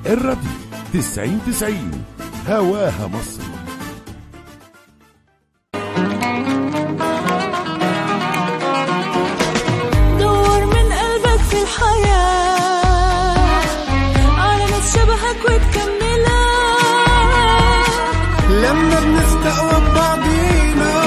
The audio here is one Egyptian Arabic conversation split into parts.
الراديو 90 90 هواها مصر دور من قلبك في الحياة على ناس شبهك وتكملك لما بنستقوى ببعضينا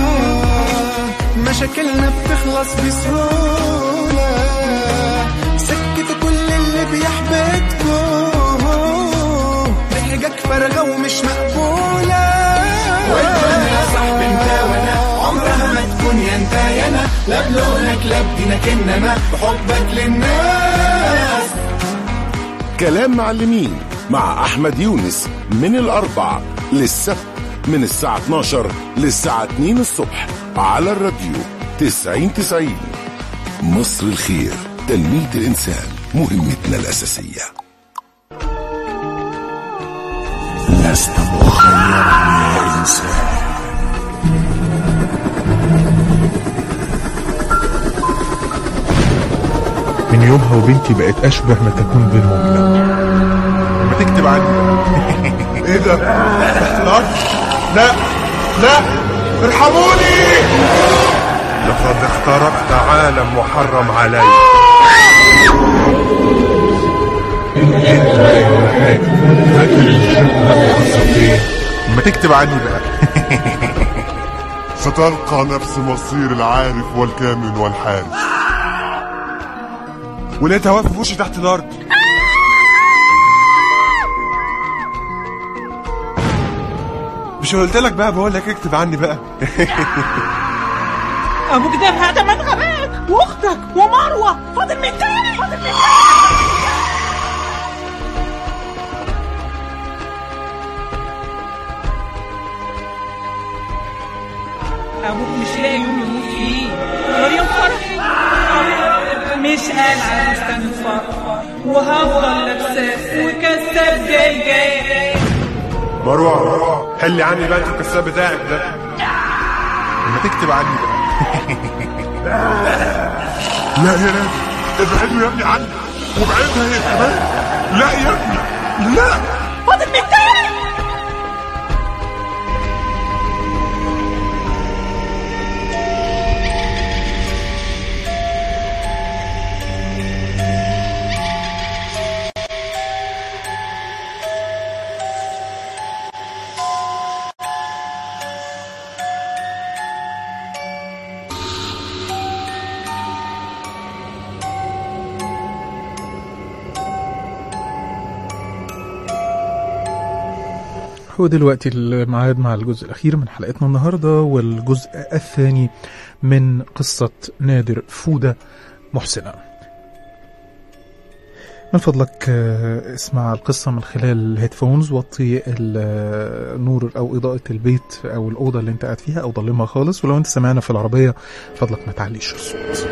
مشاكلنا بتخلص بسهولة سكتوا كل اللي بيحبطكم بحجج فارغة ومش مقبولة والدنيا يا صاحبي انت وانا عمرها ما تكون يا انت يا انا لا بلونك لا بدينك انما بحبك للناس كلام معلمين مع أحمد يونس من الأربع للسبت من الساعة 12 للساعة 2 الصبح على الراديو 90 90 مصر الخير تنمية الإنسان مهمتنا الأساسية لست مخيرا يا إنسان من يومها وبنتي بقت أشبه ما تكون بالمؤمنة ما تكتب عني ايه ده؟ لا لا لا ارحموني لقد اخترقت عالم محرم علي ما تكتب عني بقى ستلقى نفس مصير العارف والكامن والحارس ولقيتها واقفه في وشي تحت الارض مش قلت لك بقى بقول لك اكتب عني بقى ابوك ده هذا من غباك واختك ومروه فاضل من تاني فاضل من ابوك مش لاقي يوم يموت فيه غير يوم فرحي مش قال على فستان الفرح وهفضل لابساه وكساب جاي جاي مروه حلي عني بقى انت الكساب بتاعك ده ما تكتب عني بقى لا يا نادي ابعدوا يا ابني عني وابعدها هي كمان لا يا ابني لا فاضل من تاني هو دلوقتي الميعاد مع الجزء الأخير من حلقتنا النهاردة والجزء الثاني من قصة نادر فودة محسنة من فضلك آه، اسمع القصة من خلال الهيدفونز وطي النور أو إضاءة البيت أو الأوضة اللي أنت قاعد فيها أو ضلمها خالص ولو أنت سمعنا في العربية فضلك ما تعليش الصوت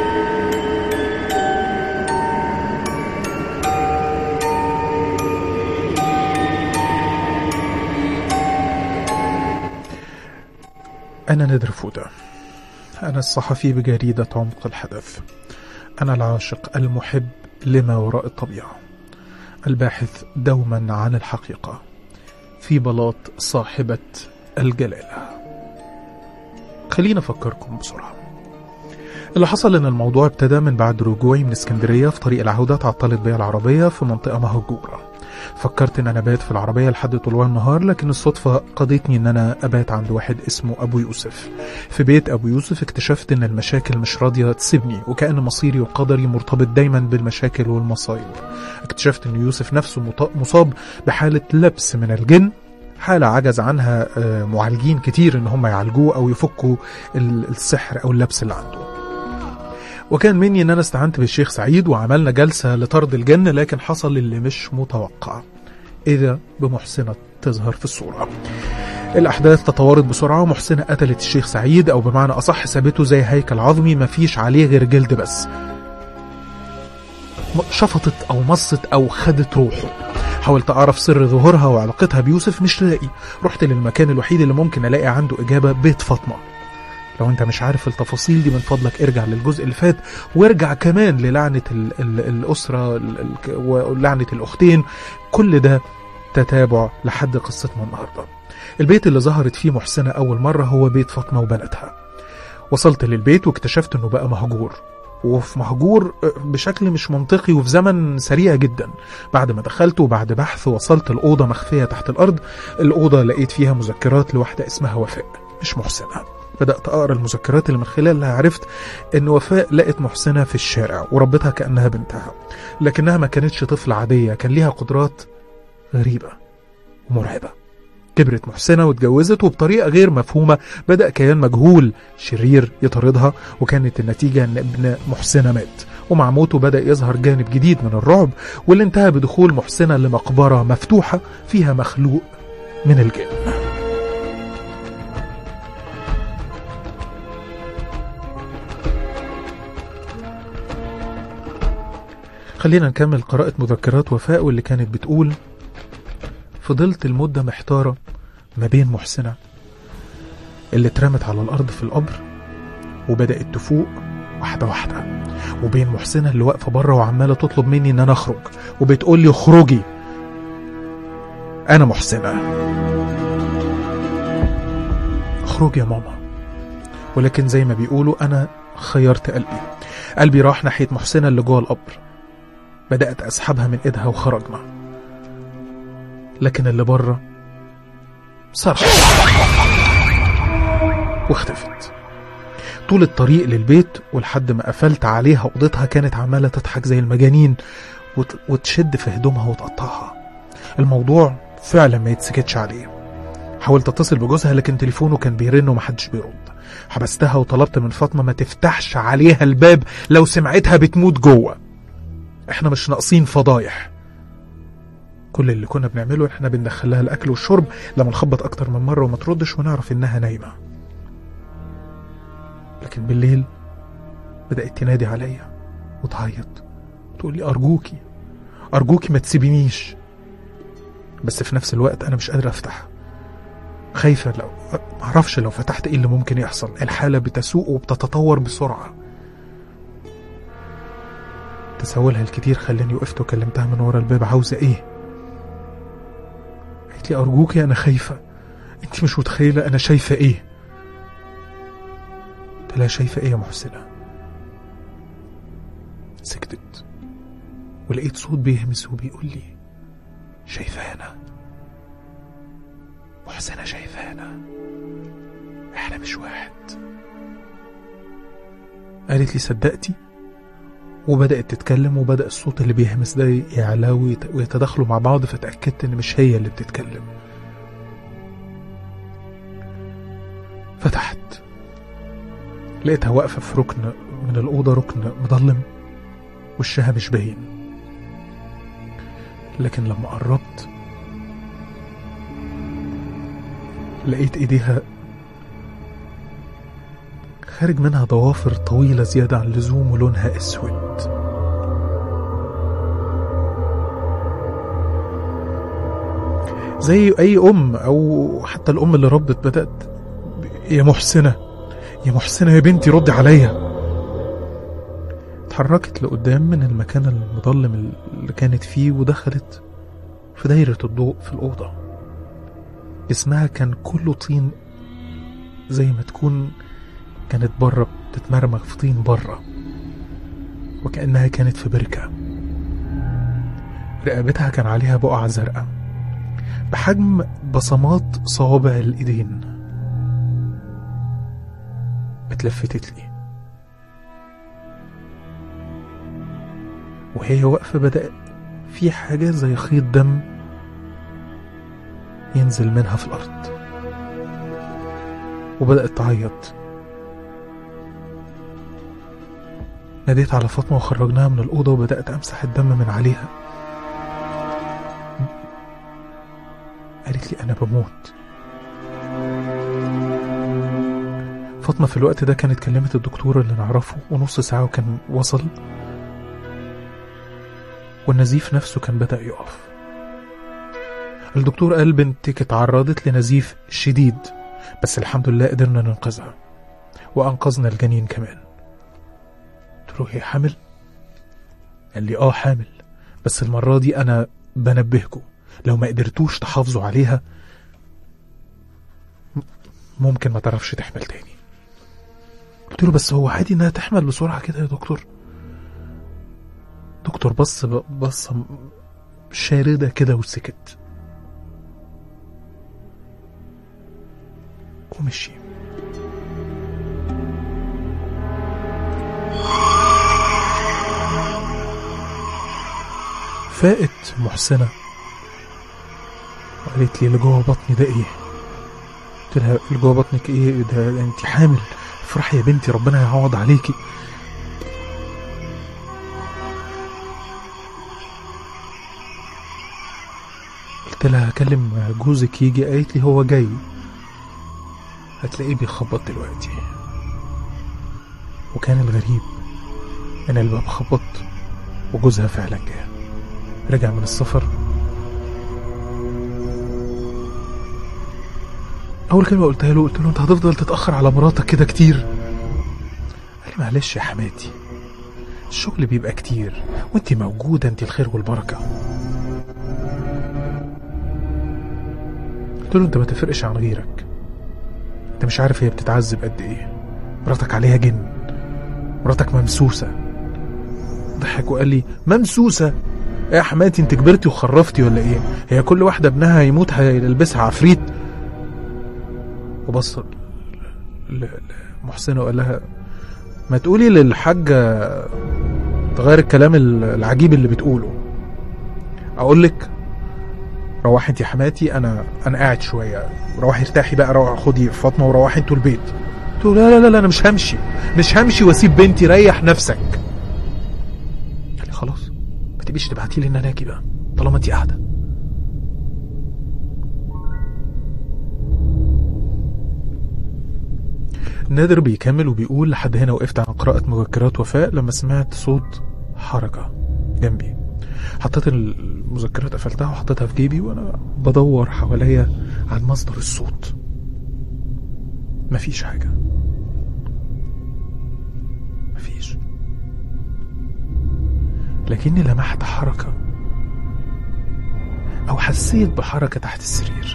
أنا نادر فودة أنا الصحفي بجريدة عمق الحدث أنا العاشق المحب لما وراء الطبيعة الباحث دوما عن الحقيقة في بلاط صاحبة الجلالة خلينا أفكركم بسرعة اللي حصل ان الموضوع ابتدى من بعد رجوعي من اسكندرية في طريق العودة تعطلت بيا العربية في منطقة مهجورة فكرت ان انا ابات في العربية لحد طلوع النهار لكن الصدفة قضتني ان انا ابات عند واحد اسمه ابو يوسف في بيت ابو يوسف اكتشفت ان المشاكل مش راضية تسيبني وكأن مصيري وقدري مرتبط دايما بالمشاكل والمصايب اكتشفت ان يوسف نفسه مط- مصاب بحالة لبس من الجن حالة عجز عنها آه، معالجين كتير ان هم يعالجوه او يفكوا ال- السحر او اللبس اللي عنده وكان مني ان انا استعنت بالشيخ سعيد وعملنا جلسة لطرد الجن لكن حصل اللي مش متوقع اذا بمحسنة تظهر في الصورة الأحداث تطورت بسرعة ومحسنة قتلت الشيخ سعيد أو بمعنى أصح سابته زي هيكل عظمي مفيش عليه غير جلد بس م- شفطت أو مصت أو خدت روحه حاولت أعرف سر ظهورها وعلاقتها بيوسف مش لاقي رحت للمكان الوحيد اللي ممكن ألاقي عنده إجابة بيت فاطمة لو انت مش عارف التفاصيل دي من فضلك ارجع للجزء اللي فات وارجع كمان للعنة ال ال الأسرة ال- ال- ولعنة الأختين كل ده تتابع لحد قصتنا النهاردة البيت اللي ظهرت فيه محسنة أول مرة هو بيت فاطمة وبناتها وصلت للبيت واكتشفت انه بقى مهجور وفي مهجور بشكل مش منطقي وفي زمن سريع جدا بعد ما دخلت وبعد بحث وصلت الأوضة مخفية تحت الأرض الأوضة لقيت فيها مذكرات لواحدة اسمها وفاء مش محسنة بدأت أقرأ المذكرات اللي من خلالها عرفت إن وفاء لقت محسنة في الشارع وربتها كأنها بنتها لكنها ما كانتش طفلة عادية كان ليها قدرات غريبة ومرعبة كبرت محسنة واتجوزت وبطريقة غير مفهومة بدأ كيان مجهول شرير يطاردها وكانت النتيجة إن ابن محسنة مات ومع موته بدأ يظهر جانب جديد من الرعب واللي انتهى بدخول محسنة لمقبرة مفتوحة فيها مخلوق من الجن خلينا نكمل قراءة مذكرات وفاء واللي كانت بتقول فضلت المدة محتارة ما بين محسنة اللي اترمت على الأرض في القبر وبدأت تفوق واحدة واحدة وبين محسنة اللي واقفة بره وعمالة تطلب مني إن أنا أخرج وبتقول لي اخرجي أنا محسنة اخرج يا ماما ولكن زي ما بيقولوا أنا خيرت قلبي قلبي راح ناحية محسنة اللي جوه القبر بدأت أسحبها من إيدها وخرجنا لكن اللي بره صرخ واختفت طول الطريق للبيت ولحد ما قفلت عليها اوضتها كانت عماله تضحك زي المجانين وت... وتشد في هدومها وتقطعها الموضوع فعلا ما يتسكتش عليه حاولت اتصل بجوزها لكن تليفونه كان بيرن ومحدش بيرد حبستها وطلبت من فاطمه ما تفتحش عليها الباب لو سمعتها بتموت جوه احنا مش ناقصين فضايح كل اللي كنا بنعمله احنا بندخل لها الاكل والشرب لما نخبط اكتر من مره وما تردش ونعرف انها نايمه لكن بالليل بدات تنادي عليا وتعيط تقول لي ارجوكي ارجوكي ما تسيبينيش بس في نفس الوقت انا مش قادر افتح خايفه لو معرفش لو فتحت ايه اللي ممكن يحصل الحاله بتسوء وبتتطور بسرعه تساؤلها الكتير خلاني وقفت وكلمتها من ورا الباب عاوزه ايه قالت لي ارجوكي انا خايفه انت مش متخيله انا شايفه ايه قلت لها شايفه ايه يا محسنه سكتت ولقيت صوت بيهمس وبيقول لي شايفانا محسنه شايفانا احنا مش واحد قالت لي صدقتي وبدأت تتكلم وبدأ الصوت اللي بيهمس ده يعلى ويت- ويتداخلوا مع بعض فتأكدت إن مش هي اللي بتتكلم فتحت لقيتها واقفة في ركن من الأوضة ركن مظلم وشها مش باين لكن لما قربت لقيت ايديها خارج منها ضوافر طويلة زيادة عن اللزوم ولونها اسود زي اي ام او حتى الام اللي ربت بدأت يا محسنة يا محسنة يا بنتي ردي عليا اتحركت لقدام من المكان المظلم اللي كانت فيه ودخلت في دايرة الضوء في الأوضة جسمها كان كله طين زي ما تكون كانت بره بتتمرمغ في طين بره وكأنها كانت في بركة رقبتها كان عليها بقع زرقاء بحجم بصمات صوابع الإيدين اتلفتت لي وهي واقفة بدأ في حاجة زي خيط دم ينزل منها في الأرض وبدأت تعيط ناديت على فاطمة وخرجناها من الأوضة وبدأت أمسح الدم من عليها قالت لي أنا بموت فاطمة في الوقت ده كانت كلمت الدكتور اللي نعرفه ونص ساعة وكان وصل والنزيف نفسه كان بدأ يقف الدكتور قال بنتك اتعرضت لنزيف شديد بس الحمد لله قدرنا ننقذها وأنقذنا الجنين كمان قلت له هي حامل قال لي اه حامل بس المرة دي أنا بنبهكم لو ما قدرتوش تحافظوا عليها م- ممكن ما تعرفش تحمل تاني قلت له بس هو عادي انها تحمل بسرعة كده يا دكتور دكتور بص بص شاردة كده وسكت ومشي فاقت محسنة وقالت لي اللي جوه بطني ده ايه قلت لها اللي جوه بطنك ايه ده, ده انت حامل افرحي يا بنتي ربنا يعوض عليكي قلت لها هكلم جوزك يجي قالت لي هو جاي هتلاقيه بيخبط دلوقتي وكان الغريب ان الباب خبط وجوزها فعلا جه رجع من السفر اول كلمه قلتها له قلت له انت هتفضل تتاخر على مراتك كده كتير قال لي معلش يا حماتي الشغل بيبقى كتير وانت موجوده انت الخير والبركه قلت له انت ما تفرقش عن غيرك انت مش عارف هي بتتعذب قد ايه مراتك عليها جن مراتك ممسوسه ضحك وقال لي ممسوسه إيه يا حماتي انت كبرتي وخرفتي ولا ايه هي كل واحده ابنها يموت هيلبسها عفريت وبص ل- لمحسنه وقال لها ما تقولي للحاجه تغير الكلام ال- العجيب اللي بتقوله اقول لك روحي انت يا حماتي انا انا قاعد شويه روحي ارتاحي بقى روحي خدي فاطمه وروحي انتوا البيت قلت له لا لا لا, لا انا مش همشي مش همشي واسيب بنتي ريح نفسك قال لي خلاص ما تبقيش تبعتي لي ان انا اجي بقى طالما انت قاعده نادر بيكمل وبيقول لحد هنا وقفت عن قراءة مذكرات وفاء لما سمعت صوت حركة جنبي حطيت المذكرات قفلتها وحطيتها في جيبي وانا بدور حواليا عن مصدر الصوت مفيش حاجة مفيش لكني لمحت حركة أو حسيت بحركة تحت السرير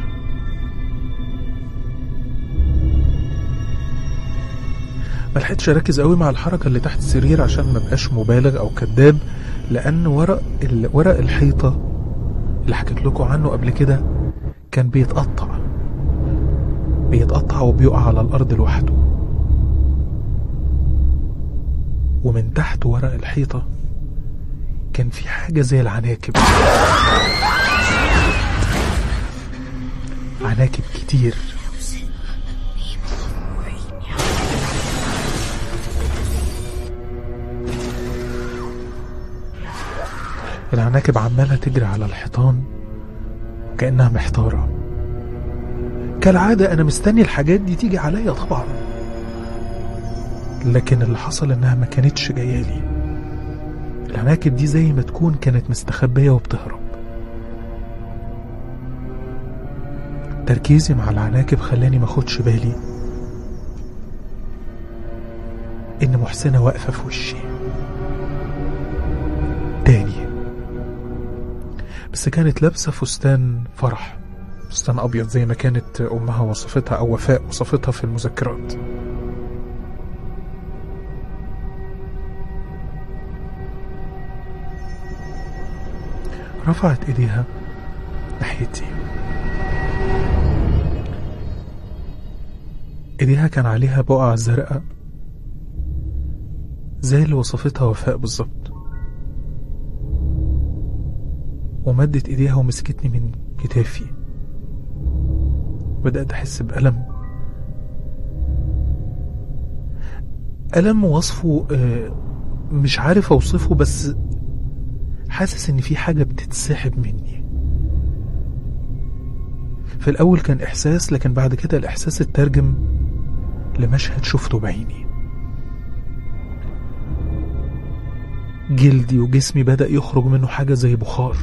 ما لحقتش اركز قوي مع الحركه اللي تحت السرير عشان ما بقاش مبالغ او كذاب لان ورق ال- ورق الحيطه اللي حكيت لكم عنه قبل كده كان بيتقطع بيتقطع وبيقع على الارض لوحده ومن تحت ورق الحيطه كان في حاجه زي العناكب عناكب كتير العناكب عمالة تجري على الحيطان كأنها محتارة كالعادة أنا مستني الحاجات دي تيجي عليا طبعا لكن اللي حصل إنها ما كانتش جاية لي العناكب دي زي ما تكون كانت مستخبية وبتهرب تركيزي مع العناكب خلاني ما اخدش بالي إن محسنة واقفة في وشي تاني بس كانت لابسة فستان فرح فستان أبيض زي ما كانت أمها وصفتها أو وفاء وصفتها في المذكرات رفعت إيديها ناحيتي إيديها كان عليها بقع زرقاء زي اللي وصفتها وفاء بالظبط ومدت ايديها ومسكتني من كتافي بدأت أحس بألم ألم وصفه آه، مش عارف أوصفه بس حاسس إن في حاجة بتتسحب مني في الأول كان إحساس لكن بعد كده الإحساس اترجم لمشهد شفته بعيني جلدي وجسمي بدأ يخرج منه حاجة زي بخار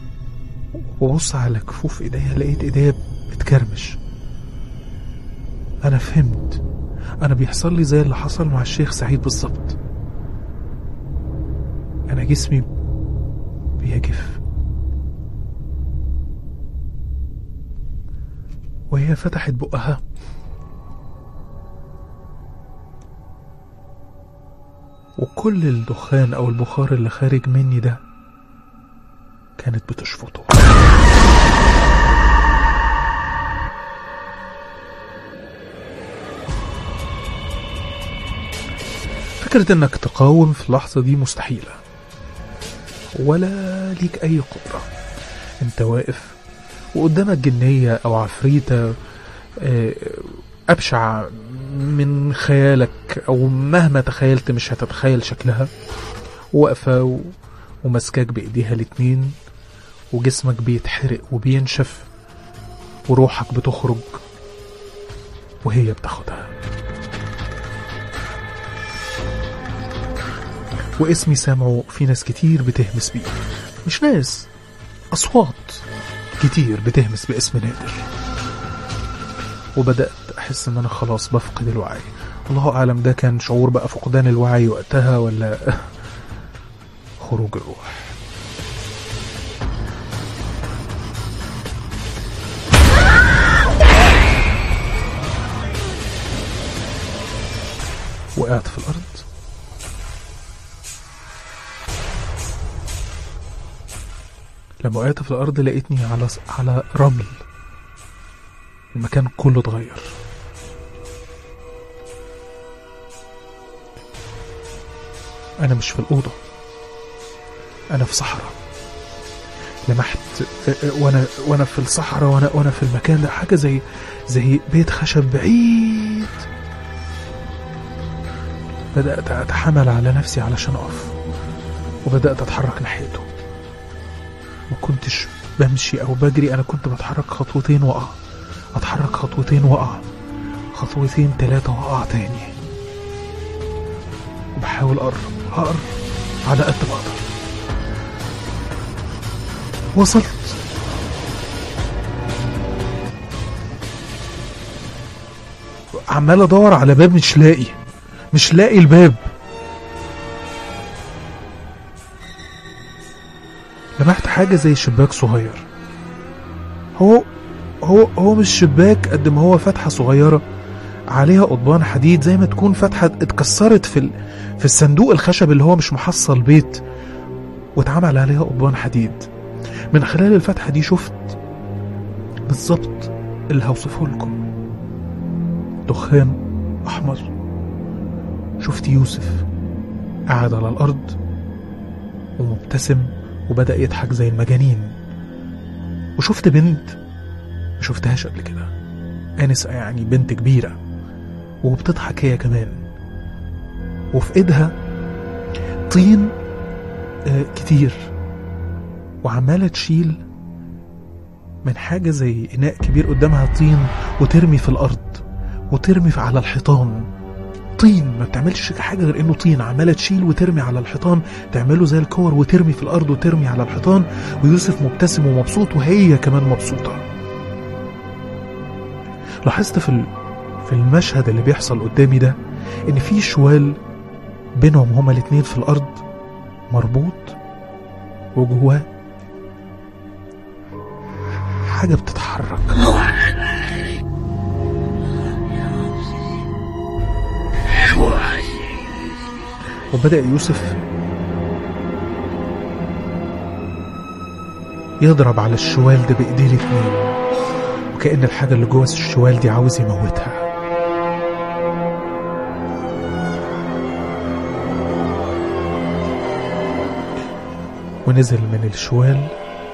وبص على كفوف ايديا لقيت ايديا بتكرمش أنا فهمت أنا بيحصل لي زي اللي حصل مع الشيخ سعيد بالظبط أنا جسمي بيجف وهي فتحت بقها وكل الدخان أو البخار اللي خارج مني ده كانت بتشفطه فكرة انك تقاوم في اللحظة دي مستحيلة ولا ليك اي قدرة انت واقف وقدامك جنية او عفريتة آه، ابشع من خيالك او مهما تخيلت مش هتتخيل شكلها واقفة و- وماسكاك بايديها الاتنين وجسمك بيتحرق وبينشف وروحك بتخرج وهي بتاخدها واسمي سامعه في ناس كتير بتهمس بيه مش ناس أصوات كتير بتهمس باسم نادر وبدأت أحس إن أنا خلاص بفقد الوعي الله أعلم ده كان شعور بقى فقدان الوعي وقتها ولا خروج الروح وقعت في الأرض لما وقعت في الأرض لقيتني على على رمل المكان كله اتغير أنا مش في الأوضة أنا في صحراء لمحت أ- أ- وأنا وأنا في الصحراء وأنا وأنا في المكان ده حاجة زي زي بيت خشب بعيد بدأت أتحمل على نفسي علشان أقف وبدأت أتحرك ناحيته ما كنتش بمشي او بجري انا كنت بتحرك خطوتين واقع اتحرك خطوتين واقع خطوتين تلاتة واقع تاني وبحاول اقرب اقرب على قد ما اقدر وصلت عمال ادور على باب مش لاقي مش لاقي الباب لمحت حاجة زي شباك صغير هو هو هو مش شباك قد ما هو فتحة صغيرة عليها قضبان حديد زي ما تكون فتحة اتكسرت في ال... في الصندوق الخشب اللي هو مش محصل بيت واتعمل عليها قضبان حديد من خلال الفتحة دي شفت بالظبط اللي هوصفه لكم دخان أحمر شفت يوسف قاعد على الأرض ومبتسم وبدأ يضحك زي المجانين وشفت بنت ما شفتهاش قبل كده آنسة يعني بنت كبيرة وبتضحك هي كمان وفي ايدها طين آه كتير وعمالة تشيل من حاجة زي إناء كبير قدامها طين وترمي في الأرض وترمي في- على الحيطان طين ما بتعملش حاجة غير إنه طين عمالة تشيل وترمي على الحيطان تعمله زي الكور وترمي في الأرض وترمي على الحيطان ويوسف مبتسم ومبسوط وهي كمان مبسوطة لاحظت في ال- في المشهد اللي بيحصل قدامي ده إن في شوال بينهم هما الاتنين في الأرض مربوط وجواه حاجة بتتحرك وبدأ يوسف يضرب على الشوال ده بإيديه الاتنين وكأن الحاجة اللي جوه الشوال دي عاوز يموتها ونزل من الشوال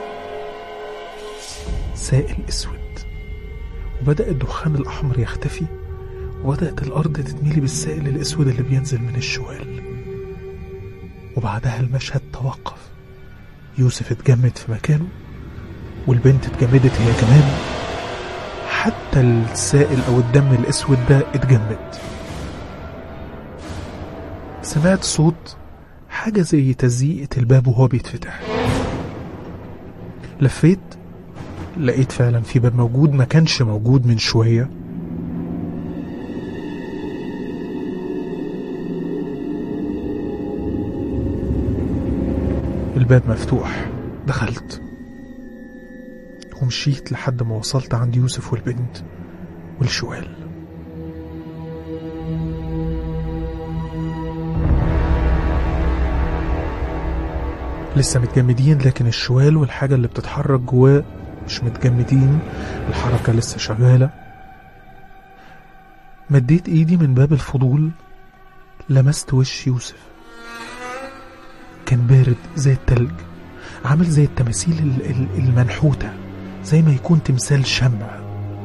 سائل اسود وبدأ الدخان الأحمر يختفي وبدأت الأرض تتملي بالسائل الأسود اللي بينزل من الشوال وبعدها المشهد توقف يوسف اتجمد في مكانه والبنت اتجمدت هي كمان حتى السائل أو الدم الأسود ده اتجمد سمعت صوت حاجة زي تزييقة الباب وهو بيتفتح لفيت لقيت فعلا في باب موجود ما كانش موجود من شوية الباب مفتوح دخلت ومشيت لحد ما وصلت عند يوسف والبنت والشوال لسه متجمدين لكن الشوال والحاجة اللي بتتحرك جواه مش متجمدين الحركة لسه شغالة مديت ايدي من باب الفضول لمست وش يوسف كان بارد زي التلج عامل زي التماثيل ال- ال- المنحوتة زي ما يكون تمثال شمع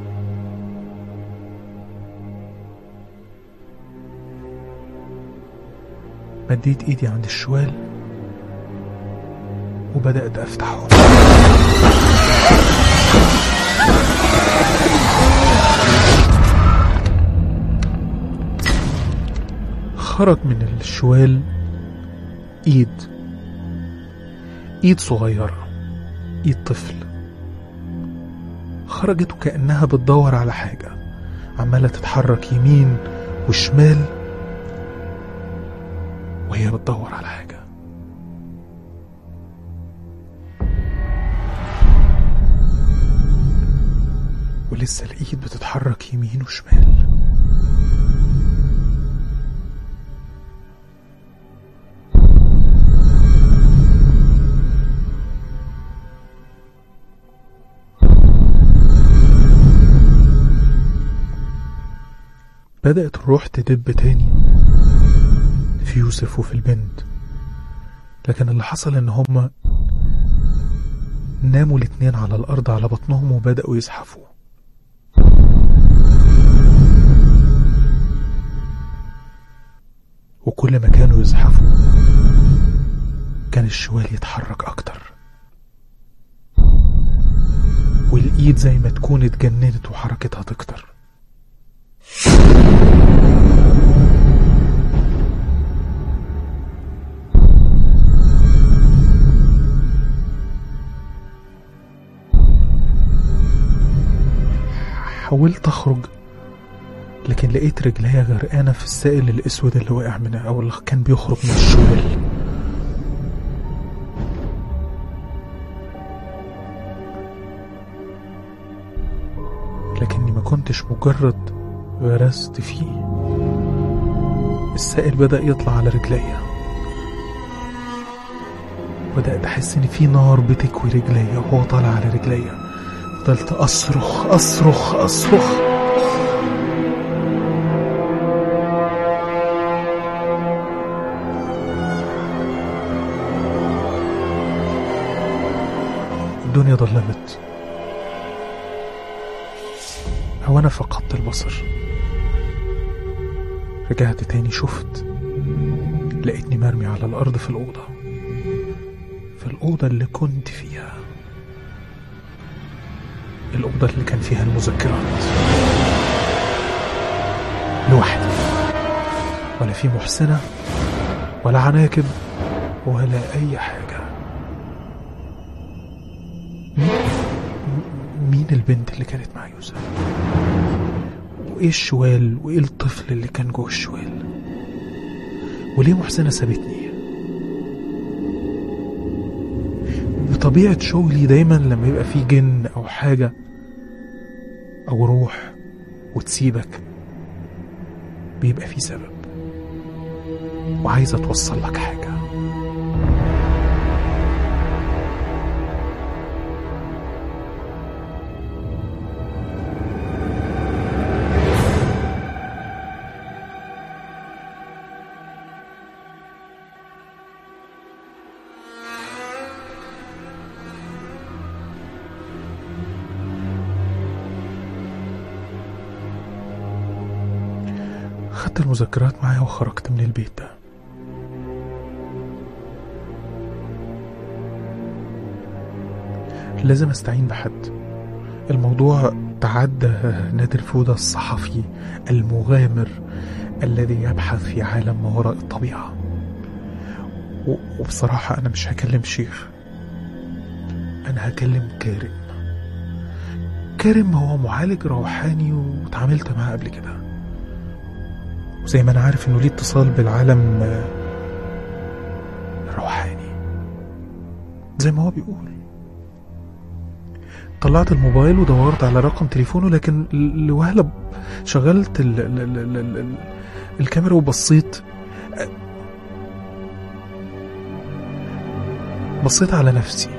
مديت ايدي عند الشوال وبدأت افتحه خرج من الشوال ايد ايد صغيرة ايد طفل خرجت وكأنها بتدور على حاجة عمالة تتحرك يمين وشمال وهي بتدور على حاجة ولسه الإيد بتتحرك يمين وشمال بدأت الروح تدب تاني في يوسف وفي البنت لكن اللي حصل ان هما ناموا الاتنين على الأرض على بطنهم وبدأوا يزحفوا وكل ما كانوا يزحفوا كان الشوال يتحرك أكتر والإيد زي ما تكون اتجننت وحركتها تكتر حاولت أخرج لكن لقيت رجليا غرقانة في السائل الأسود اللي وقع من أو اللي كان بيخرج من الشوال لكني ما كنتش مجرد غرست فيه السائل بدأ يطلع على رجليا بدأت أحس إن في نار بتكوي رجليا وهو طالع على رجليا فضلت أصرخ أصرخ أصرخ الدنيا ظلمت هو أنا فقدت البصر رجعت تاني شفت لقيتني مرمي على الأرض في الأوضة في الأوضة اللي كنت فيها الأوضة اللي كان فيها المذكرات لوحدي ولا في محسنة ولا عناكب ولا أي حاجة مين, مين البنت اللي كانت مع يوسف وإيه الشوال وإيه الطفل اللي كان جوه الشوال وليه محسنة سابتني بطبيعة شغلي دايما لما يبقى في جن أو حاجة أو روح وتسيبك بيبقى في سبب وعايزة توصل لك حاجة خدت المذكرات معايا وخرجت من البيت ده لازم استعين بحد الموضوع تعدى نادر فودة الصحفي المغامر الذي يبحث في عالم ما وراء الطبيعة و- وبصراحة أنا مش هكلم شيخ أنا هكلم كارم كارم هو معالج روحاني وتعاملت معاه قبل كده وزي ما أنا عارف إنه ليه اتصال بالعالم آه، الروحاني زي ما هو بيقول طلعت الموبايل ودورت على رقم تليفونه لكن ل- لوهلة شغلت ال ال ال ال ال ال الكاميرا وبصيت بصيت على نفسي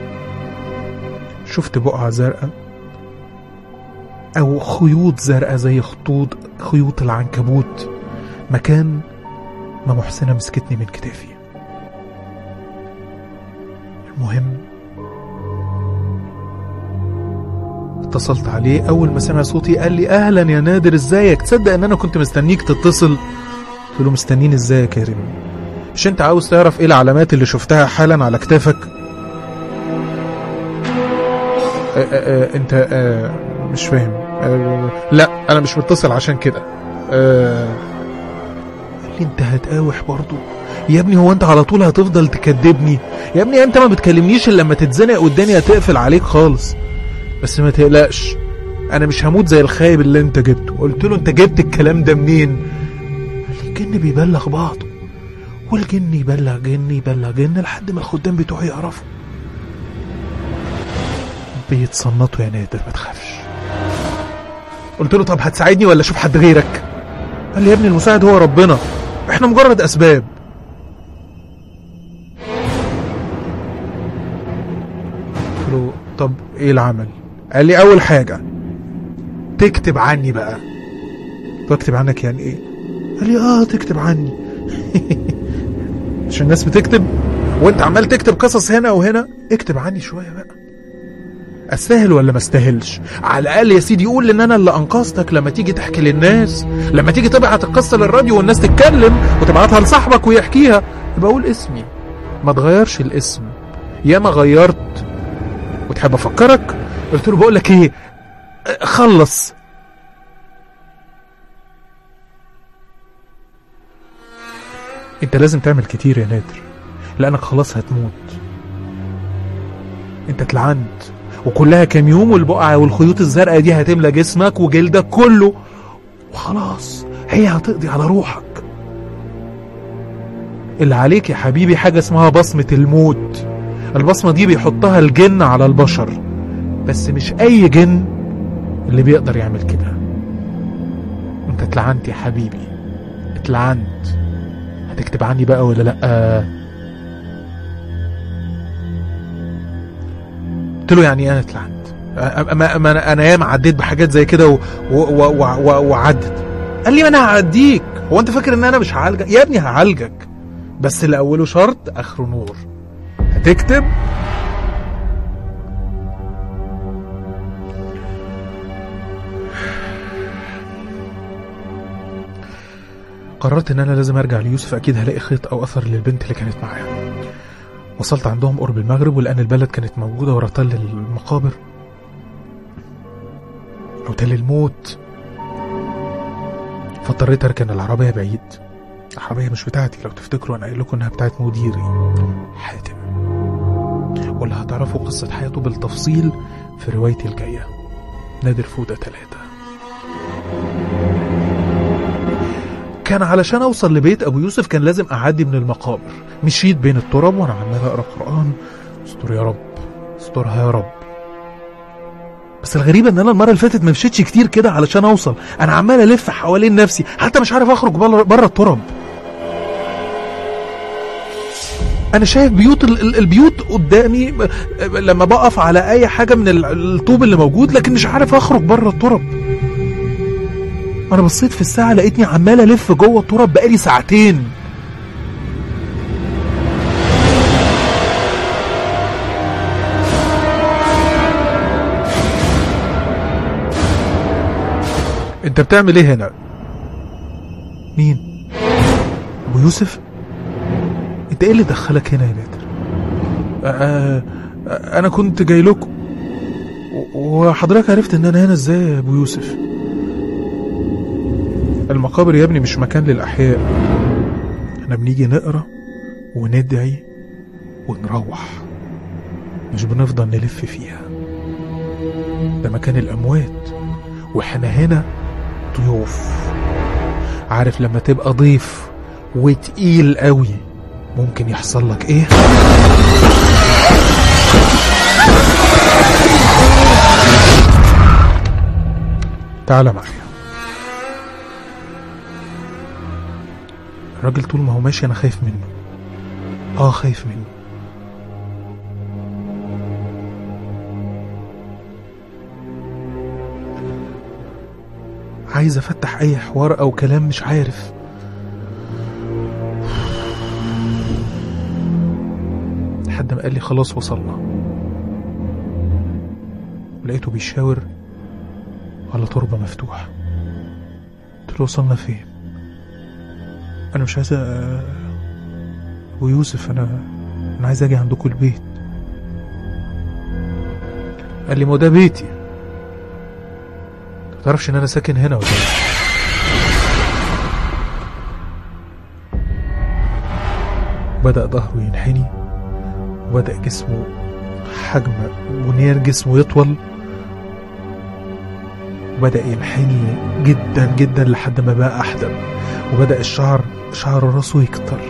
شفت بقعة زرقاء أو خيوط زرقاء زي خطوط خيوط العنكبوت مكان ما محسنة مسكتني من كتافي المهم اتصلت عليه أول ما سمع صوتي قال لي أهلا يا نادر ازيك تصدق إن أنا كنت مستنيك تتصل قلت له مستنيني ازاي يا كريم مش انت عاوز تعرف ايه العلامات اللي شفتها حالا على كتافك آه، آه، آه، انت آه، مش فاهم آه، لا انا مش متصل عشان كده آه، قال لي انت هتقاوح برضو يا ابني هو انت على طول هتفضل تكدبني يا ابني انت ما بتكلمنيش الا لما تتزنق والدنيا تقفل عليك خالص بس ما تقلقش انا مش هموت زي الخايب اللي انت جبته قلت له انت جبت الكلام ده منين قال لي الجن بيبلغ بعضه والجن يبلغ جن يبلغ جن لحد ما الخدام بتوعي يعرفوا بيتصنطوا يا نادر ما تخافش قلت له طب هتساعدني ولا اشوف حد غيرك قال لي يا ابني المساعد هو ربنا احنا مجرد اسباب قلت له طب ايه العمل قال لي اول حاجه تكتب عني بقى بكتب عنك يعني ايه قال لي اه تكتب عني عشان الناس بتكتب وانت عمال تكتب قصص هنا وهنا اكتب عني شويه بقى استاهل ولا ما استاهلش على الاقل يا سيدي قول ان انا اللي انقذتك لما تيجي تحكي للناس لما تيجي تبعت القصه للراديو والناس تتكلم وتبعتها لصاحبك ويحكيها يبقى قول اسمي ما تغيرش الاسم ياما غيرت وتحب افكرك قلت له بقول لك ايه خلص انت لازم تعمل كتير يا نادر لانك خلاص هتموت انت اتلعنت وكلها كام يوم والبقعة والخيوط الزرقاء دي هتملى جسمك وجلدك كله وخلاص هي هتقضي على روحك اللي عليك يا حبيبي حاجة اسمها بصمة الموت البصمة دي بيحطها الجن على البشر بس مش أي جن اللي بيقدر يعمل كده انت اتلعنت يا حبيبي اتلعنت هتكتب عني بقى ولا لأ قلت له يعني ايه انا اتلعنت أ- أما أما انا انا ياما عديت بحاجات زي كده و- و- و- و- و- وعدت قال لي ما انا هعديك هو انت فاكر ان انا مش هعالجك يا ابني هعالجك بس اللي اوله شرط اخره نور هتكتب قررت ان انا لازم ارجع ليوسف اكيد هلاقي خيط او اثر للبنت اللي كانت معايا وصلت عندهم قرب المغرب ولان البلد كانت موجوده ورا تل المقابر او تل الموت فاضطريت اركن العربيه بعيد العربيه مش بتاعتي لو تفتكروا انا قايل لكم انها بتاعت مديري حاتم واللي هتعرفوا قصه حياته بالتفصيل في روايتي الجايه نادر فوده ثلاثة كان علشان اوصل لبيت ابو يوسف كان لازم اعدي من المقابر مشيت بين التراب وانا عمال اقرا قران استر يا رب استرها يا رب بس الغريب ان انا المره اللي فاتت ما مشيتش كتير كده علشان اوصل انا عمال الف حوالين نفسي حتى مش عارف اخرج بره التراب انا شايف بيوت ال- ال- البيوت قدامي ب- لما بقف على اي حاجه من ال- الطوب اللي موجود لكن مش عارف اخرج بره التراب انا بصيت في الساعه لقيتني عمال الف جوه التراب بقالي ساعتين انت بتعمل ايه هنا مين ابو يوسف انت ايه اللي دخلك هنا يا نادر آه آه انا كنت جاي لكم و- وحضرتك عرفت ان انا هنا ازاي يا ابو يوسف المقابر يا ابني مش مكان للاحياء احنا بنيجي نقرا وندعي ونروح مش بنفضل نلف فيها ده مكان الاموات واحنا هنا ضيوف عارف لما تبقى ضيف وتقيل قوي ممكن يحصل لك ايه تعالى معايا الراجل طول ما هو ماشي انا خايف منه اه خايف منه عايز افتح اي حوار او كلام مش عارف لحد ما قال لي خلاص وصلنا ولقيته بيشاور على تربة مفتوحة قلت له وصلنا فين انا مش عايز أ- ابو يوسف انا انا عايز اجي عندكم البيت قال لي ما هو ده بيتي ما تعرفش ان انا ساكن هنا ولا ايه بدأ ظهره ينحني وبدأ جسمه حجم بنيان جسمه يطول وبدأ ينحني جدا جدا لحد ما بقى أحدب وبدأ الشعر شعر راسه يكتر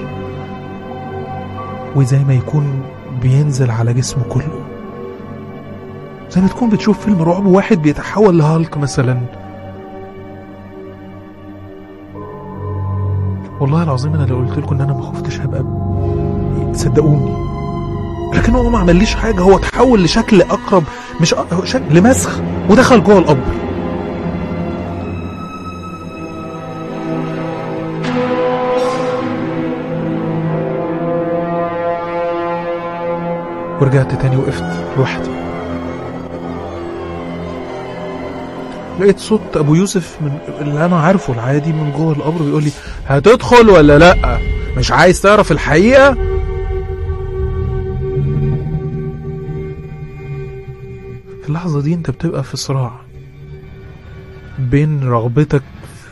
وزي ما يكون بينزل على جسمه كله زي ما تكون بتشوف فيلم رعب واحد بيتحول لهالك مثلا والله العظيم انا لو قلت لكم ان انا ما خفتش هبقى تصدقوني لكن هو ما عمليش حاجه هو تحول لشكل اقرب مش أ- هو شكل لمسخ ودخل جوه القبر ورجعت تاني وقفت لوحدي لقيت صوت ابو يوسف من اللي انا عارفه العادي من جوه القبر بيقول لي هتدخل ولا لا مش عايز تعرف الحقيقه في اللحظه دي انت بتبقى في صراع بين رغبتك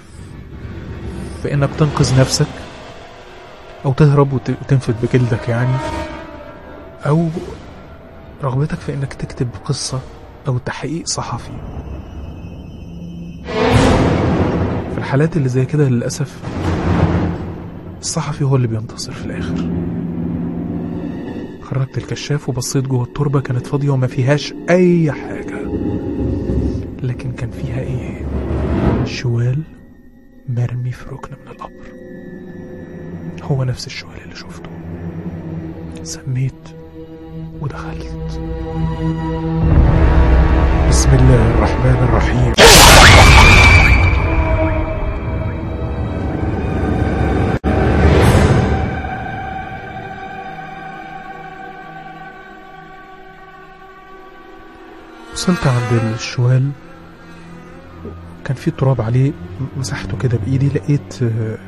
في انك تنقذ نفسك او تهرب وت- وتنفذ بجلدك يعني او رغبتك في انك تكتب قصه او تحقيق صحفي في الحالات اللي زي كده للأسف الصحفي هو اللي بينتصر في الآخر خرجت الكشاف وبصيت جوه التربة كانت فاضية وما فيهاش أي حاجة لكن كان فيها إيه شوال مرمي في ركن من القبر هو نفس الشوال اللي شفته سميت ودخلت بسم الله الرحمن الرحيم وصلت عند الشوال كان في تراب عليه مسحته كده بايدي لقيت آه،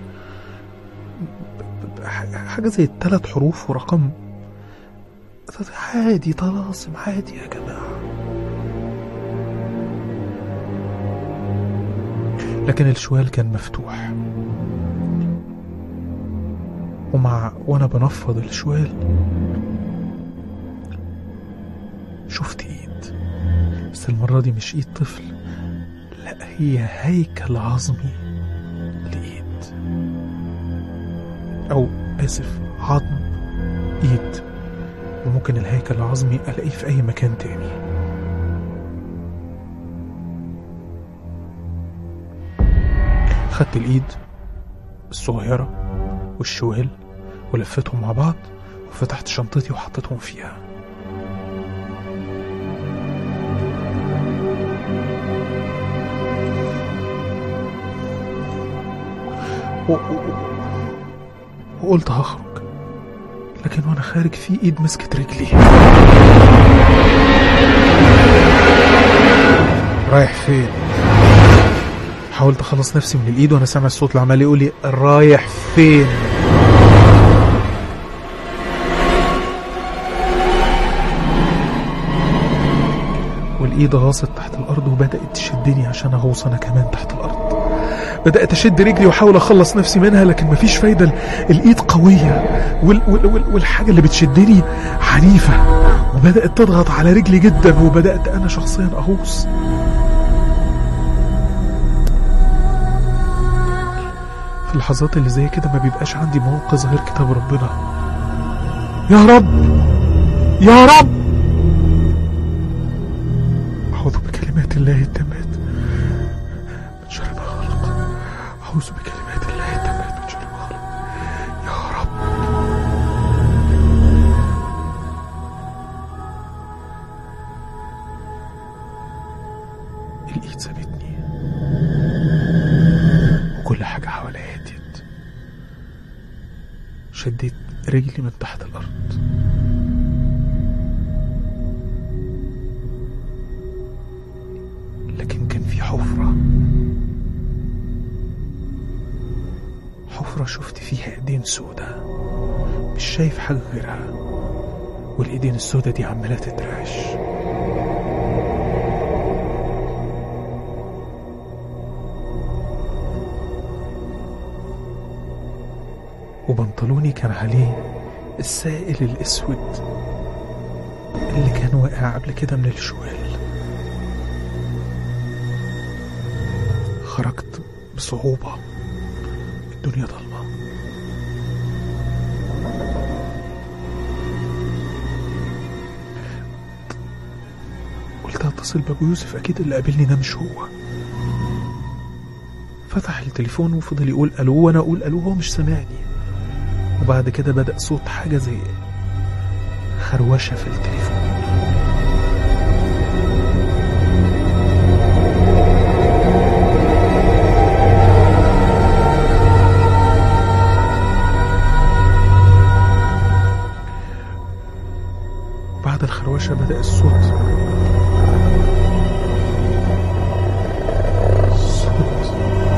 حاجة زي الثلاث حروف ورقم عادي طلاسم عادي يا جماعة لكن الشوال كان مفتوح ومع وانا بنفض الشوال شفت ايد بس المرة دي مش ايد طفل لا هي هيكل عظمي لإيد أو آسف عظم إيد وممكن الهيكل العظمي ألاقيه في أي مكان تاني خدت الإيد الصغيرة والشوال ولفتهم مع بعض وفتحت شنطتي وحطيتهم فيها و- و- وقلت هخرج لكن وانا خارج في ايد مسكت رجلي رايح فين حاولت اخلص نفسي من الايد وانا سامع الصوت اللي عمال يقول لي رايح فين والايد غاصت تحت الارض وبدات تشدني عشان اغوص انا كمان تحت الارض بدات اشد رجلي واحاول اخلص نفسي منها لكن مفيش فايده ال- الايد قويه وال وال وال والحاجه اللي بتشدني عنيفه وبدات تضغط على رجلي جدا وبدات انا شخصيا اغوص في اللحظات اللي زي كده ما بيبقاش عندي منقذ غير كتاب ربنا يا رب يا رب أعوذ بكلمات الله التامات أعوذ بكلمات الله التامات من شر ما خلق يا رب الإيد سابتني وكل حاجة حواليا هديت شديت رجلي من تحت الأرض لكن كان في حفرة حفرة شفت فيها ايدين سودة مش شايف حاجة غيرها والايدين السودة دي عمالة تترعش وبنطلوني كان عليه السائل الاسود اللي كان واقع قبل كده من الشوال خرجت بصعوبة الدنيا ضلمة قلت اتصل بابو يوسف اكيد اللي قابلني ده مش هو فتح التليفون وفضل يقول الو وانا اقول الو هو مش سامعني وبعد كده بدأ صوت حاجة زي خروشة في التليفون وبعد الخروشة بدأ الصوت صوت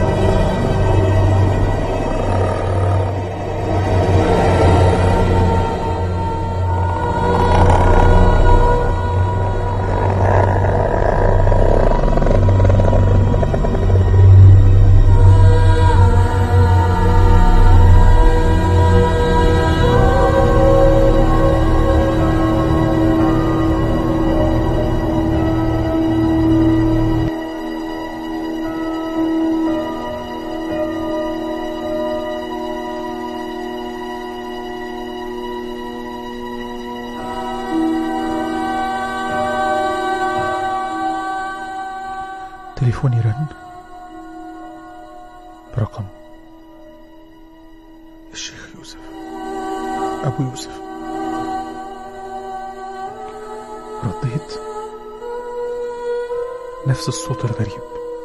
تليفوني رن برقم الشيخ يوسف أبو يوسف رديت نفس الصوت الغريب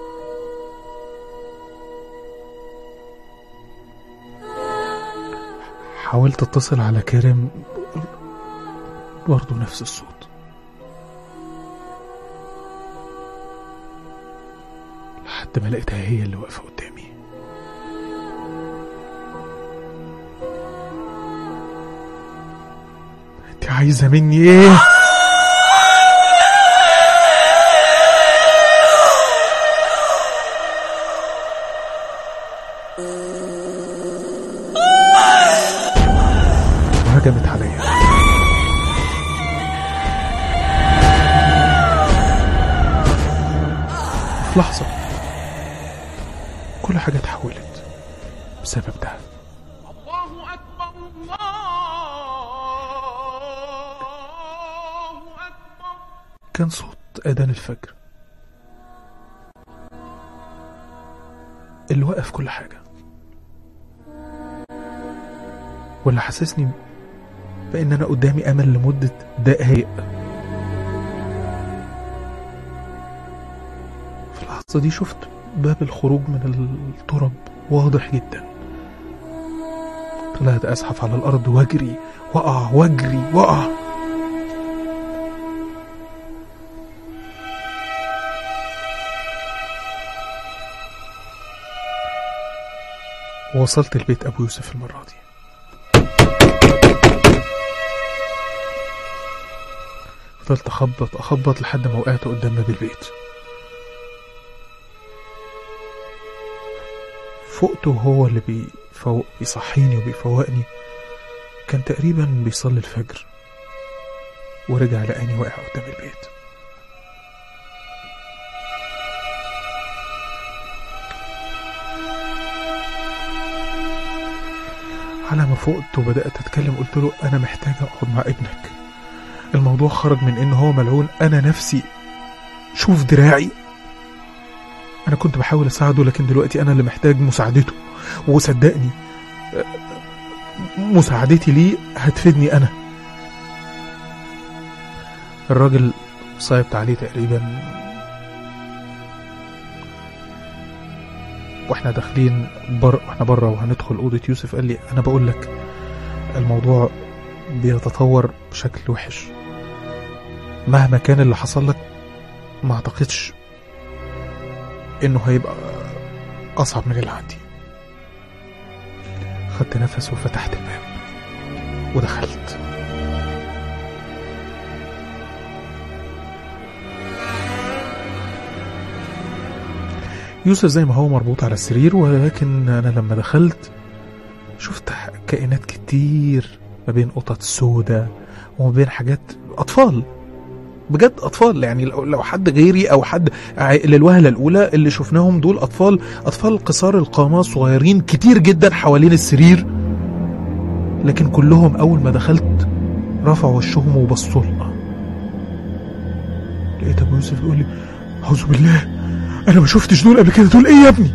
حاولت اتصل على كريم برضه نفس الصوت لحد ما لقيتها هي اللي واقفة قدامي انت عايزة مني ايه؟ وهجمت عليا في لحظة كل حاجة اتحولت بسبب ده الله أكبر الله أكبر كان صوت أذان الفجر اللي وقف كل حاجة واللي حسسني بأن أنا قدامي أمل لمدة دقايق في اللحظة دي شفت باب الخروج من التراب واضح جدا طلعت أزحف على الأرض واجري وقع واجري وقع ووصلت البيت أبو يوسف المرة دي فضلت أخبط أخبط لحد ما وقعت قدام باب البيت فقت وهو اللي بيفوق بيصحيني وبيفوقني كان تقريبا بيصلي الفجر ورجع لقاني واقع قدام البيت على ما فقت وبدأت أتكلم قلت له أنا محتاج أقعد مع ابنك الموضوع خرج من إن هو ملعون أنا نفسي شوف دراعي انا كنت بحاول اساعده لكن دلوقتي انا اللي محتاج مساعدته وصدقني آه، مساعدتي ليه هتفيدني انا الراجل صعبت عليه تقريبا واحنا داخلين بر واحنا بره وهندخل اوضه يوسف قال لي انا بقول لك الموضوع بيتطور بشكل وحش مهما كان اللي حصل لك ما اعتقدش انه هيبقى اصعب من اللي عندي خدت نفس وفتحت الباب ودخلت يوسف زي ما هو مربوط على السرير ولكن انا لما دخلت شفت كائنات كتير ما بين قطط سودة وما بين حاجات اطفال بجد اطفال يعني لو لو حد غيري او حد ع- للوهله الاولى اللي شفناهم دول اطفال اطفال قصار القامه صغيرين كتير جدا حوالين السرير لكن كلهم اول ما دخلت رفعوا وشهم وبصوا لنا لقيت ابو يوسف يقول لي اعوذ بالله انا ما شفتش دول قبل كده دول ايه يا ابني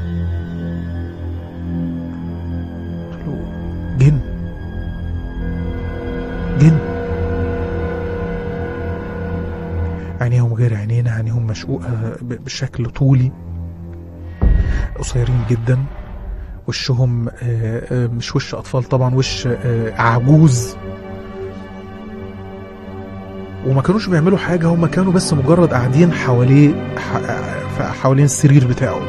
قلت له جن جن عينيهم غير عينينا عينيهم مشقوقة ب- بشكل طولي قصيرين جدا وشهم آه، آه، مش وش أطفال طبعا وش آه، عجوز وما كانوش بيعملوا حاجة هم كانوا بس مجرد قاعدين حواليه ح- حوالين السرير بتاعه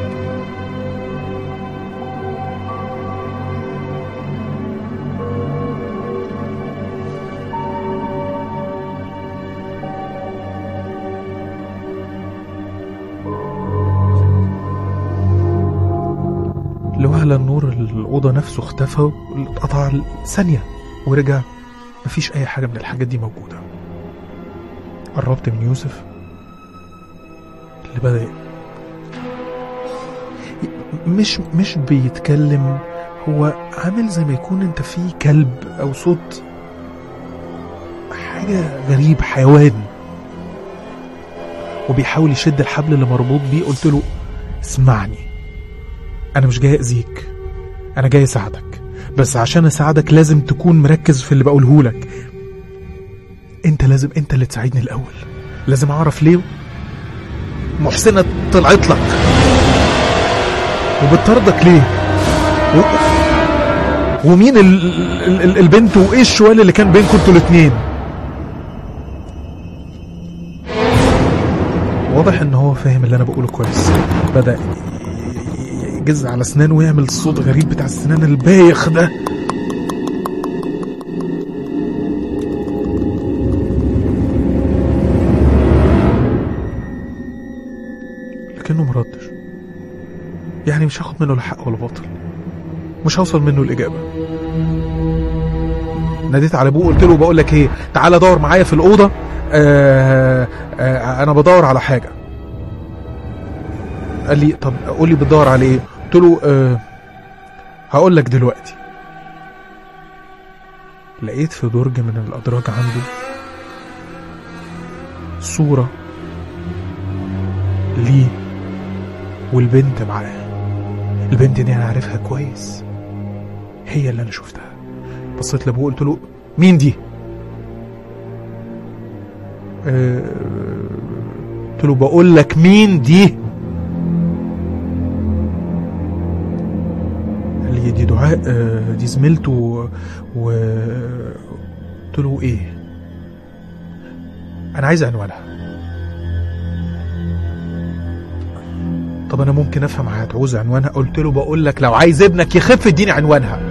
لوهلة النور الأوضة نفسه اختفى اتقطع ثانية ورجع مفيش أي حاجة من الحاجات دي موجودة قربت من يوسف اللي بدأ مش مش بيتكلم هو عامل زي ما يكون انت في كلب او صوت حاجة غريب حيوان وبيحاول يشد الحبل اللي مربوط بيه قلت له اسمعني انا مش جاي اذيك انا جاي اساعدك بس عشان اساعدك لازم تكون مركز في اللي بقوله لك انت لازم انت اللي تساعدني الاول لازم اعرف ليه محسنة طلعت لك وبتطردك ليه و... ومين ال... ال... ال... البنت وايه الشوال اللي كان بينكم انتوا الاتنين واضح ان هو فاهم اللي انا بقوله كويس بدأ يجز على اسنانه ويعمل الصوت غريب بتاع السنان البايخ ده لكنه مردش يعني مش هاخد منه لا حق ولا باطل مش هوصل منه الإجابة ناديت على ابوه قلت له بقول لك ايه تعالى دور معايا في الأوضة آه آه أنا بدور على حاجة قال لي طب قول لي بتدور على ايه قلت له آه هقول لك دلوقتي لقيت في درج من الأدراج عنده صورة ليه والبنت معاه البنت دي انا عارفها كويس هي اللي انا شفتها بصيت لابوه قلت له مين دي آه، قلت له بقول لك مين دي قال لي دي دعاء آه، دي زميلته و و- قلت له ايه انا عايز عنوانها طب انا ممكن افهم هتعوز عنوانها قلت له بقول لك لو عايز ابنك يخف اديني عنوانها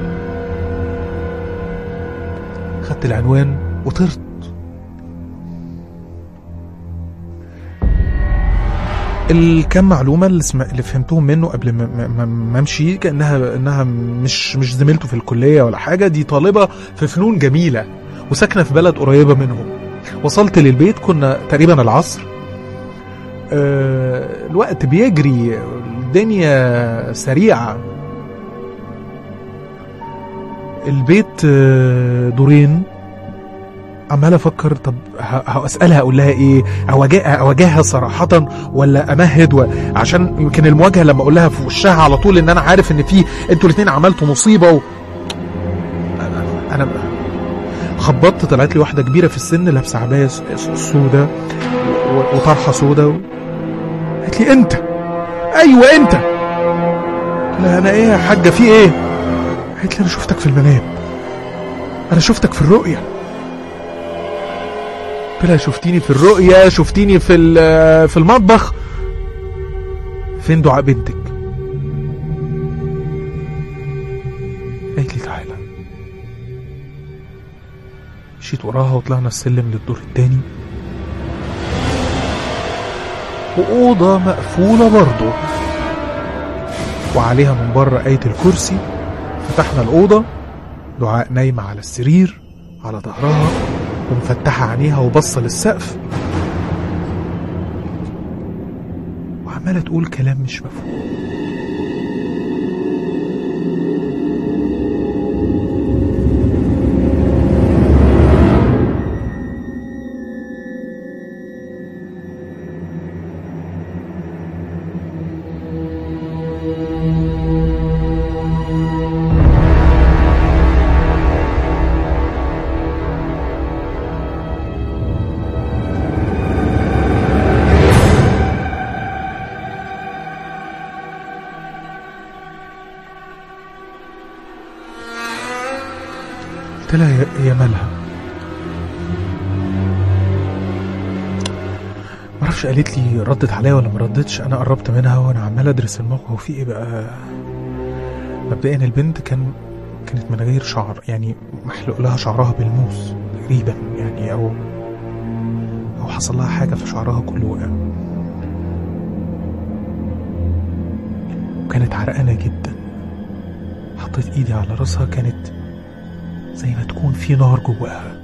خدت العنوان وطرت الكم معلومه اللي, سم... اللي فهمتهم منه قبل ما ما- ما ما امشي كانها انها مش مش زميلته في الكليه ولا حاجه دي طالبه في فنون جميله وساكنه في بلد قريبه منهم وصلت للبيت كنا تقريبا العصر آه، الوقت بيجري الدنيا سريعة البيت آه، دورين عمال افكر طب ه- هسالها اقول لها ايه اواجهها اواجهها صراحه ولا امهد و... عشان يمكن المواجهه لما اقول لها في وشها على طول ان انا عارف ان في انتوا الاثنين عملتوا مصيبه و... انا انا خبطت طلعت لي واحده كبيره في السن لابسه عبايه س- س- سودا و- وطرحه سودا و... قالت لي انت ايوه انت قلت لها انا ايه يا حاجه في ايه قالت لي انا شفتك في المنام انا شفتك في الرؤيه قلت لها شفتيني في الرؤيه شفتيني في ال- في المطبخ فين دعاء بنتك قالت لي تعالى مشيت وراها وطلعنا السلم للدور التاني وأوضة مقفولة برضه وعليها من بره آية الكرسي فتحنا الأوضة دعاء نايمة على السرير على ظهرها ومفتحة عينيها وبصة للسقف وعمالة تقول كلام مش مفهوم قلت لها يا- يا مالها معرفش قالت لي ردت عليا ولا ما ردتش انا قربت منها وانا عمال ادرس الموقف وفي ايه بقى مبدئيا البنت كان كانت من غير شعر يعني محلوق لها شعرها بالموس تقريبا يعني او او حصل لها حاجه فشعرها كله وقع وكانت عرقانه جدا حطيت ايدي على راسها كانت زي ما تكون في نار جواها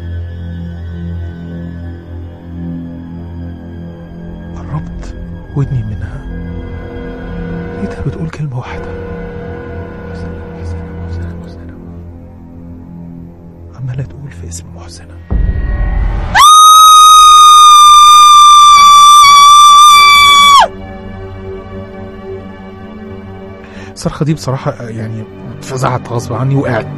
قربت ودني منها لقيتها بتقول كلمة واحدة محسنة محسنة محسنة محسنة عمالة تقول في اسم محسنة الصرخة دي بصراحة يعني فزعت غصب عني وقعت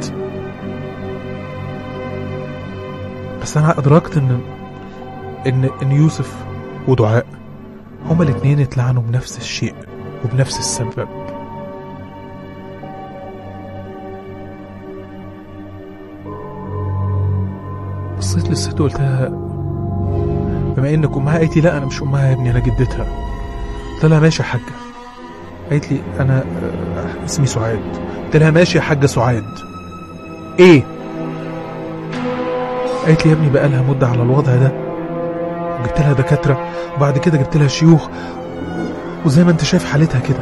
بس انا ادركت ان ان ان يوسف ودعاء هما الاتنين اتلعنوا بنفس الشيء وبنفس السبب بصيت للست وقلت لها بما انك امها قالت لي لا انا مش امها يا ابني انا جدتها قلت لها ماشي يا حاجه قالت لي انا آه، اسمي سعاد قلت لها ماشي يا حاجه سعاد ايه قالت لي يا ابني بقى لها مده على الوضع ده وجبت لها دكاتره وبعد كده جبت لها شيوخ وزي ما انت شايف حالتها كده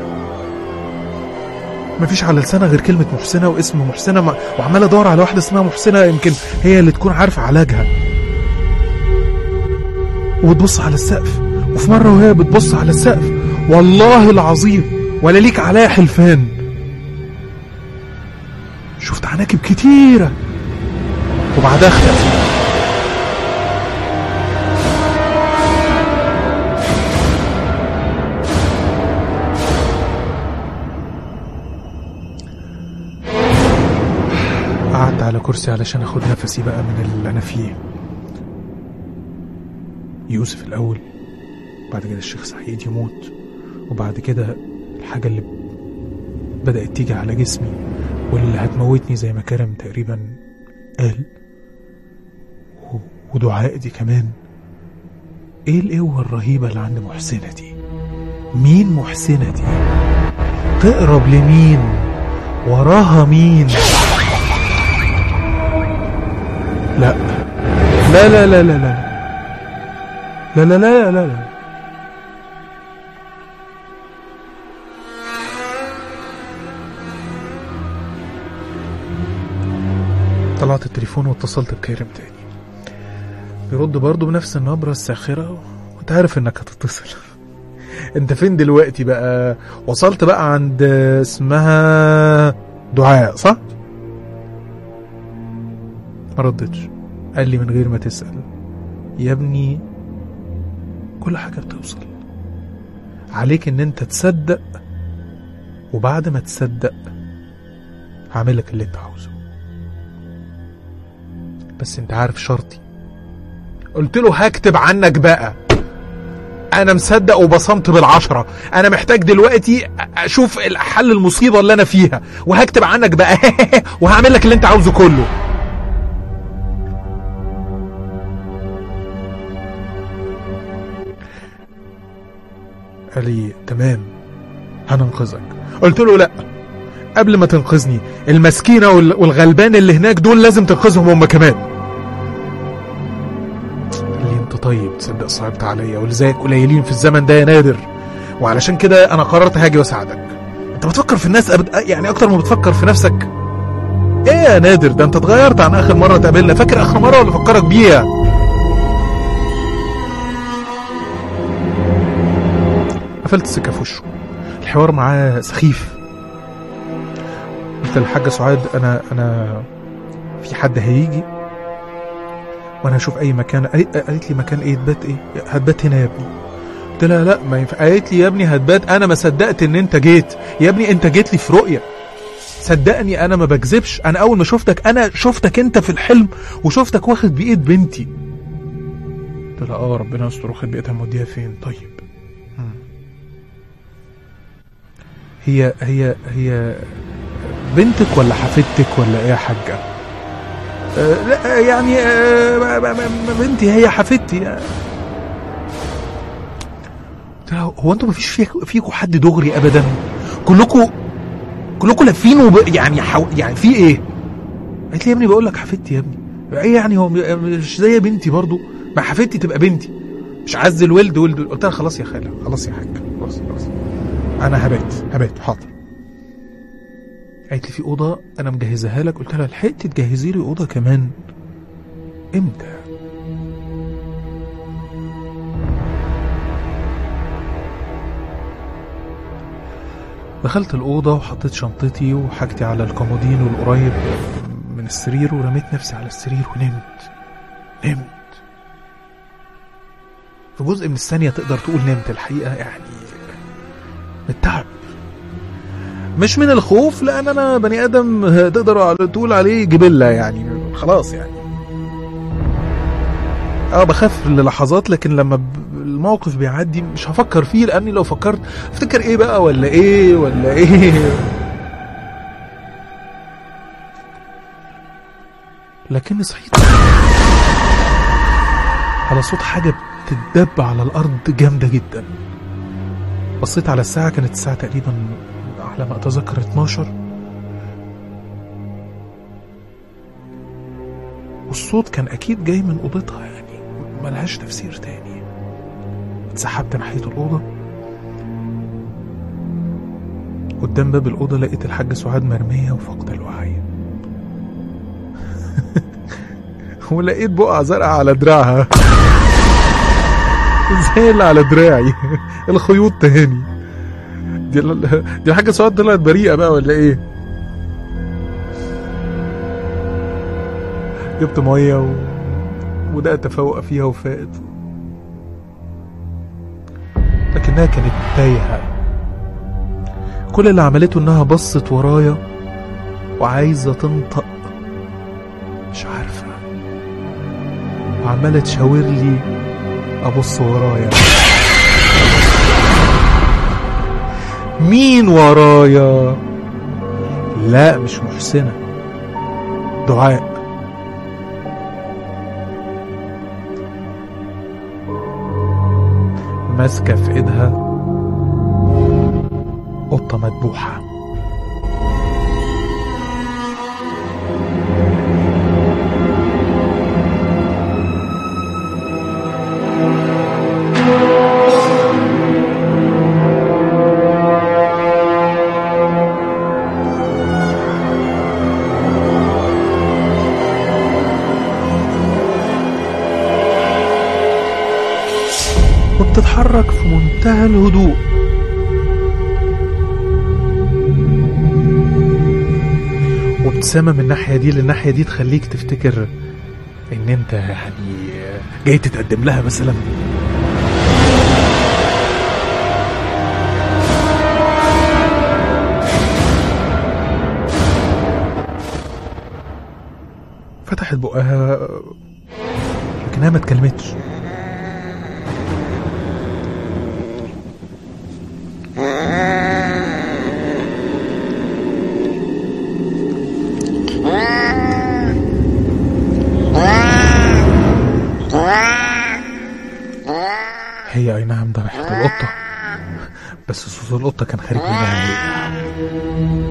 مفيش على لسانها غير كلمة محسنة واسم محسنة ما- وعمال ادور على واحدة اسمها محسنة يمكن هي اللي تكون عارفة علاجها وبتبص على السقف وفي مرة وهي بتبص على السقف والله العظيم ولا ليك عليا حلفان شفت عناكب كتيرة وبعدها اختفت قعدت على كرسي علشان اخد نفسي بقى من اللي انا فيه يوسف الاول بعد كده الشيخ سعيد يموت وبعد كده الحاجة اللي بدأت تيجي على جسمي واللي هتموتني زي ما كرم تقريبا قال و- ودعاء دي كمان ايه القوة الرهيبة اللي عند محسنة دي مين محسنة دي تقرب لمين وراها مين لا لا لا لا لا لا لا لا لا لا لا طلعت التليفون واتصلت بكريم تاني بيرد برضه بنفس النبرة الساخرة وانت عارف انك هتتصل انت فين دلوقتي بقى وصلت بقى عند اسمها دعاء صح ما ردتش قال لي من غير ما تسأل يا ابني كل حاجة بتوصل عليك ان انت تصدق وبعد ما تصدق هعمل لك اللي انت عاوزه بس انت عارف شرطي قلت له هكتب عنك بقى انا مصدق وبصمت بالعشرة انا محتاج دلوقتي اشوف حل المصيبة اللي انا فيها وهكتب عنك بقى وهعمل لك اللي انت عاوزه كله قال لي تمام هننقذك قلت له لا قبل ما تنقذني المسكينة وال- والغلبان اللي هناك دول لازم تنقذهم هم كمان قال لي انت طيب تصدق صعبت عليا واللي زيك قليلين في الزمن ده يا نادر وعلشان كده انا قررت هاجي واساعدك انت بتفكر في الناس أبد... يعني اكتر ما بتفكر في نفسك ايه يا نادر ده انت اتغيرت عن اخر مره اتقابلنا فاكر اخر مره ولا فكرك بيها قفلت السكه في وشه الحوار معاه سخيف قلت للحاجه سعاد انا انا في حد هيجي وانا هشوف اي مكان قالت قالت لي مكان ايه تبات ايه هتبات هنا يا ابني قلت لها لا ما ينفع قالت لي يا ابني هتبات انا ما صدقت ان انت جيت يا ابني انت جيت لي في رؤيه صدقني انا ما بكذبش انا اول ما شفتك انا شفتك انت في الحلم وشفتك واخد بايد بنتي قلت لها اه ربنا يستر واخد بايدها موديها فين طيب مم. هي هي هي بنتك ولا حفيدتك ولا ايه يا حاجه آه لا يعني آه ما- ما- ما- بنتي هي حفيدتي قلت لها هو انتوا مفيش فيك فيكوا حد دغري ابدا كلكوا كلكوا لافين وب... يعني حو... يعني في ايه قالت لي يا ابني بقول لك حفيدتي يا ابني ايه يعني هو مش زي بنتي برضو ما حفيدتي تبقى بنتي مش عز الولد ولد قلت لها خلاص يا خاله خلاص يا حاج خلاص خلاص انا هبات هبات حاضر قالت لي في اوضه انا مجهزها لك قلت لها لحقتي تجهزي لي اوضه كمان امتى دخلت الأوضة وحطيت شنطتي وحاجتي على الكومودين القريب من السرير ورميت نفسي على السرير ونمت نمت في جزء من الثانية تقدر تقول نمت الحقيقة يعني من التعب مش من الخوف لأن أنا بني آدم تقدر تقول عليه جبلة يعني خلاص يعني اه بخاف للحظات لكن لما ب- الموقف بيعدي مش هفكر فيه لاني لو فكرت افتكر ايه بقى ولا ايه ولا ايه لكني صحيت على صوت حاجة بتدب على الأرض جامدة جدا بصيت على الساعة كانت الساعة تقريبا على ما أتذكر 12 والصوت كان أكيد جاي من أوضتها يعني ملهاش تفسير تاني اتسحبت ناحية الأوضة قدام باب الأوضة لقيت الحاجة سعاد مرمية وفقد الوعي ولقيت بقعة زرقاء على دراعها زي اللي على دراعي الخيوط تاني دي ال- دي الحاجة سعاد طلعت بريئة بقى ولا ايه جبت مية و... وبدأت أفوق فيها وفاقت لكنها كانت تايهة كل اللي عملته إنها بصت ورايا وعايزة تنطق مش عارفة وعمالة تشاور لي أبص ورايا مين ورايا لا مش محسنة دعاء ماسكة في ايدها قطة مذبوحة وبتتحرك في منتهى الهدوء وابتسامة من الناحية دي للناحية دي تخليك تفتكر ان انت يعني جاي تتقدم لها مثلا فتحت بقها لكنها ما اتكلمتش هي اي نعم ده ريحة القطة بس صوت القطة كان خارج منها هي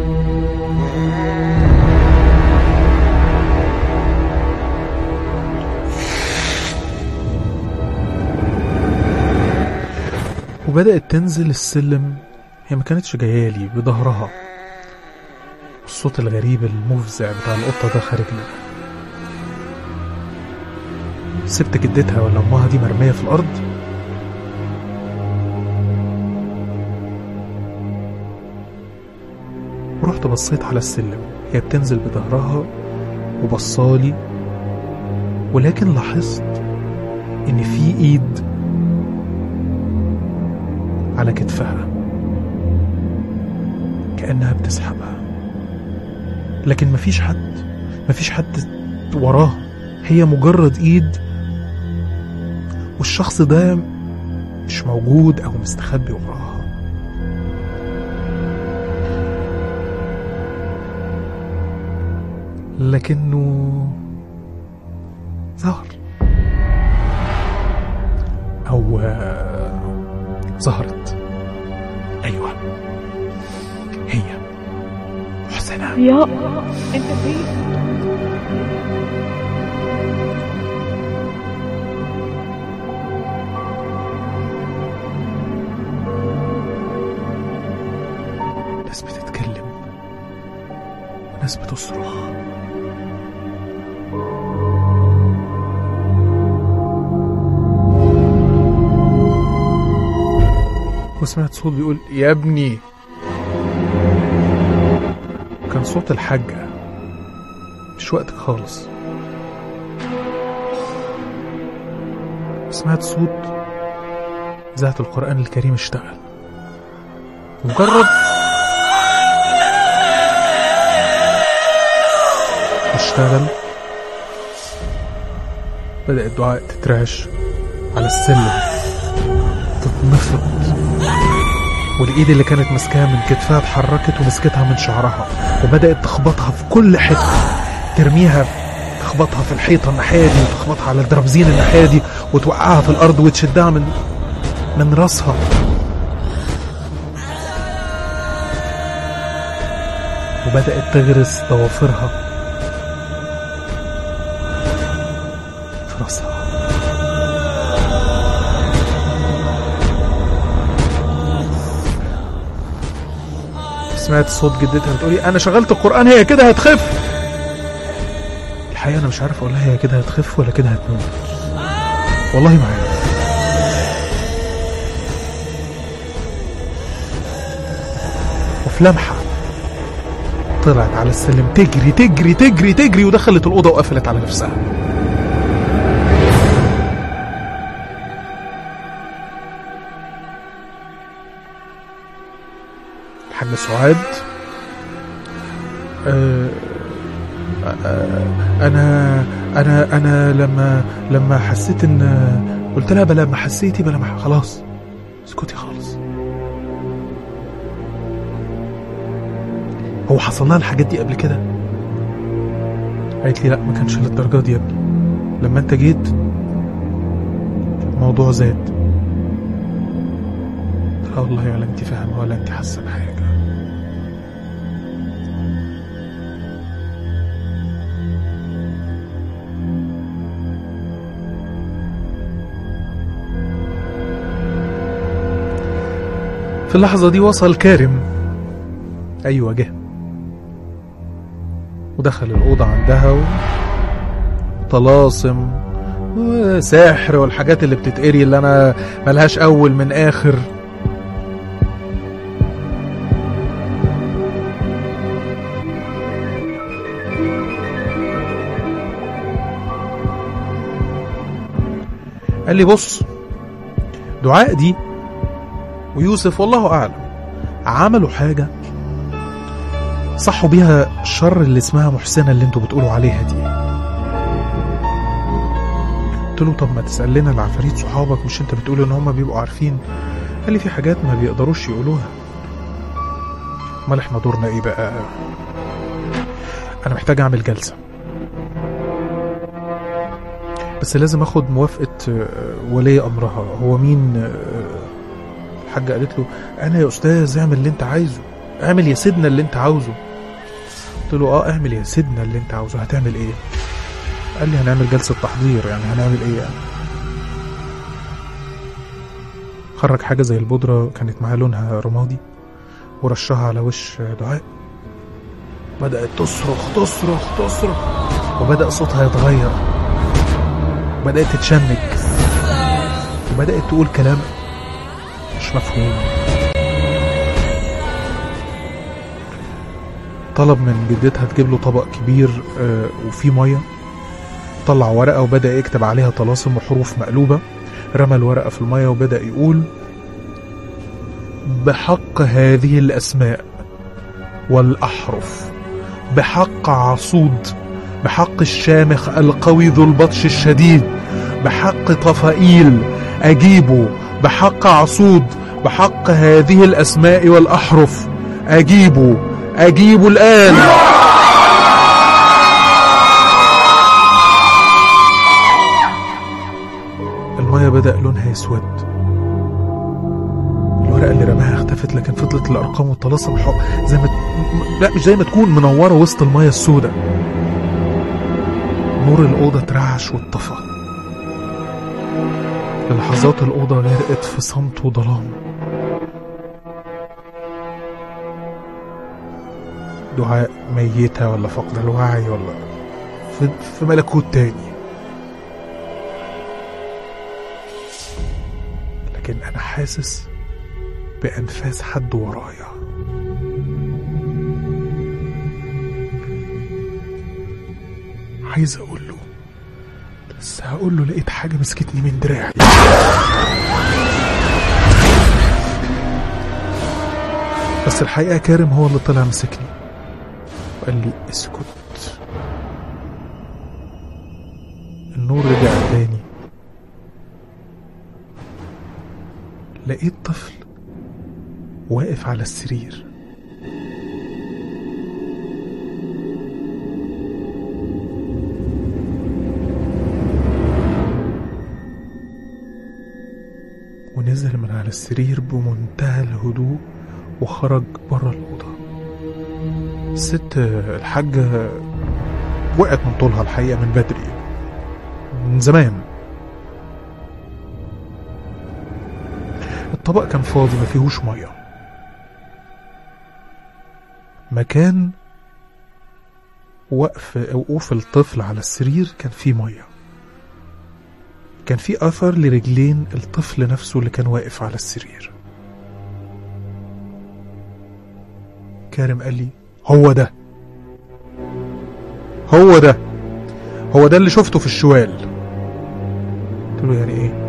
وبدأت تنزل السلم هي ما كانتش جاية لي بظهرها الصوت الغريب المفزع بتاع القطة ده خارج منها سبت جدتها ولا أمها دي مرمية في الأرض ورحت بصيت على السلم هي بتنزل بظهرها وبصالي ولكن لاحظت إن في إيد على كتفها كأنها بتسحبها لكن مفيش حد مفيش حد وراها هي مجرد ايد والشخص ده مش موجود او مستخبي وراها لكنه ظهر او آه، ظهرت ايوه هي محسنه يا انت فين ناس بتتكلم وناس بتصرخ وسمعت صوت بيقول يا ابني كان صوت الحاجة مش وقتك خالص سمعت صوت ذات القرآن الكريم اشتغل مجرد اشتغل بدأ الدعاء تترعش على السلم تتنفض والإيد اللي كانت ماسكاها من كتفها اتحركت ومسكتها من شعرها وبدأت تخبطها في كل حتة ترميها تخبطها في الحيطة الناحية دي وتخبطها على الدرابزين الناحية دي وتوقعها في الأرض وتشدها من من راسها وبدأت تغرس ضوافرها في راسها سمعت صوت جدتها بتقولي انا شغلت القرآن هي كده هتخف الحقيقة انا مش عارف اقول لها هي كده هتخف ولا كده هتموت والله ما عارف وفي لمحة طلعت على السلم تجري تجري تجري تجري ودخلت الأوضة وقفلت على نفسها الحاج سعاد آه، آه، انا انا انا لما لما حسيت ان قلت لها بلا ما حسيتي بلا ما خلاص اسكتي خالص هو حصل لها الحاجات دي قبل كده قالت لي لا ما كانش للدرجه دي يا ابني لما انت جيت الموضوع زاد قلت لها والله ولا انت فاهمه ولا انت حاسه بحاجه في اللحظة دي وصل كارم أيوة جه ودخل الأوضة عندها و... طلاسم وسحر والحاجات اللي بتتقري اللي أنا ملهاش أول من آخر قال لي بص دعاء دي ويوسف والله اعلم عملوا حاجه صحوا بيها الشر اللي اسمها محسنه اللي انتوا بتقولوا عليها دي قلت له طب ما تسال لنا العفاريت صحابك مش انت بتقول ان هم بيبقوا عارفين قال لي في حاجات ما بيقدروش يقولوها امال احنا دورنا ايه بقى انا محتاج اعمل جلسه بس لازم اخد موافقه آه، ولي امرها هو مين آه، الحاجه قالت له انا يا استاذ اعمل اللي انت عايزه اعمل يا سيدنا اللي انت عاوزه قلت له اه اعمل يا سيدنا اللي انت عاوزه هتعمل ايه قال لي هنعمل جلسه تحضير يعني هنعمل ايه يعني خرج حاجه زي البودره كانت معاها لونها رمادي ورشها على وش دعاء بدأت تصرخ تصرخ تصرخ وبدأ صوتها يتغير بدأت تتشنج وبدأت تقول كلام مش مفهوم طلب من جدتها تجيب له طبق كبير آه، وفيه ميه طلع ورقة وبدأ يكتب عليها طلاسم وحروف مقلوبة رمى الورقة في المية وبدأ يقول بحق هذه الأسماء والأحرف بحق عصود بحق الشامخ القوي ذو البطش الشديد بحق طفائيل أجيبه بحق عصود بحق هذه الأسماء والأحرف أجيبه أجيبه الآن المية بدأ لونها يسود الورقة اللي رماها اختفت لكن فضلت الأرقام والطلاسم حق زي ما ت- لا مش زي ما تكون منورة وسط المية السوداء نور الأوضة اترعش واتطفى للحظات الأوضة غرقت في صمت وظلام دعاء ميتة ولا فقد الوعي ولا في, في ملكوت تاني لكن أنا حاسس بأنفاس حد ورايا عايز أقول له بس هقول له لقيت حاجة مسكتني من دراعي بس الحقيقة كارم هو اللي طلع مسكني وقال لي اسكت النور رجع تاني لقيت طفل واقف على السرير ونزل من على السرير بمنتهى الهدوء وخرج بره الأوضة الست الحاجة وقعت من طولها الحقيقة من بدري من زمان الطبق كان فاضي ما فيهوش ميه مكان وقف وقوف الطفل على السرير كان فيه ميه كان في اثر لرجلين الطفل نفسه اللي كان واقف على السرير كارم قال لي هو ده هو ده هو ده اللي شفته في الشوال قلت له يعني ايه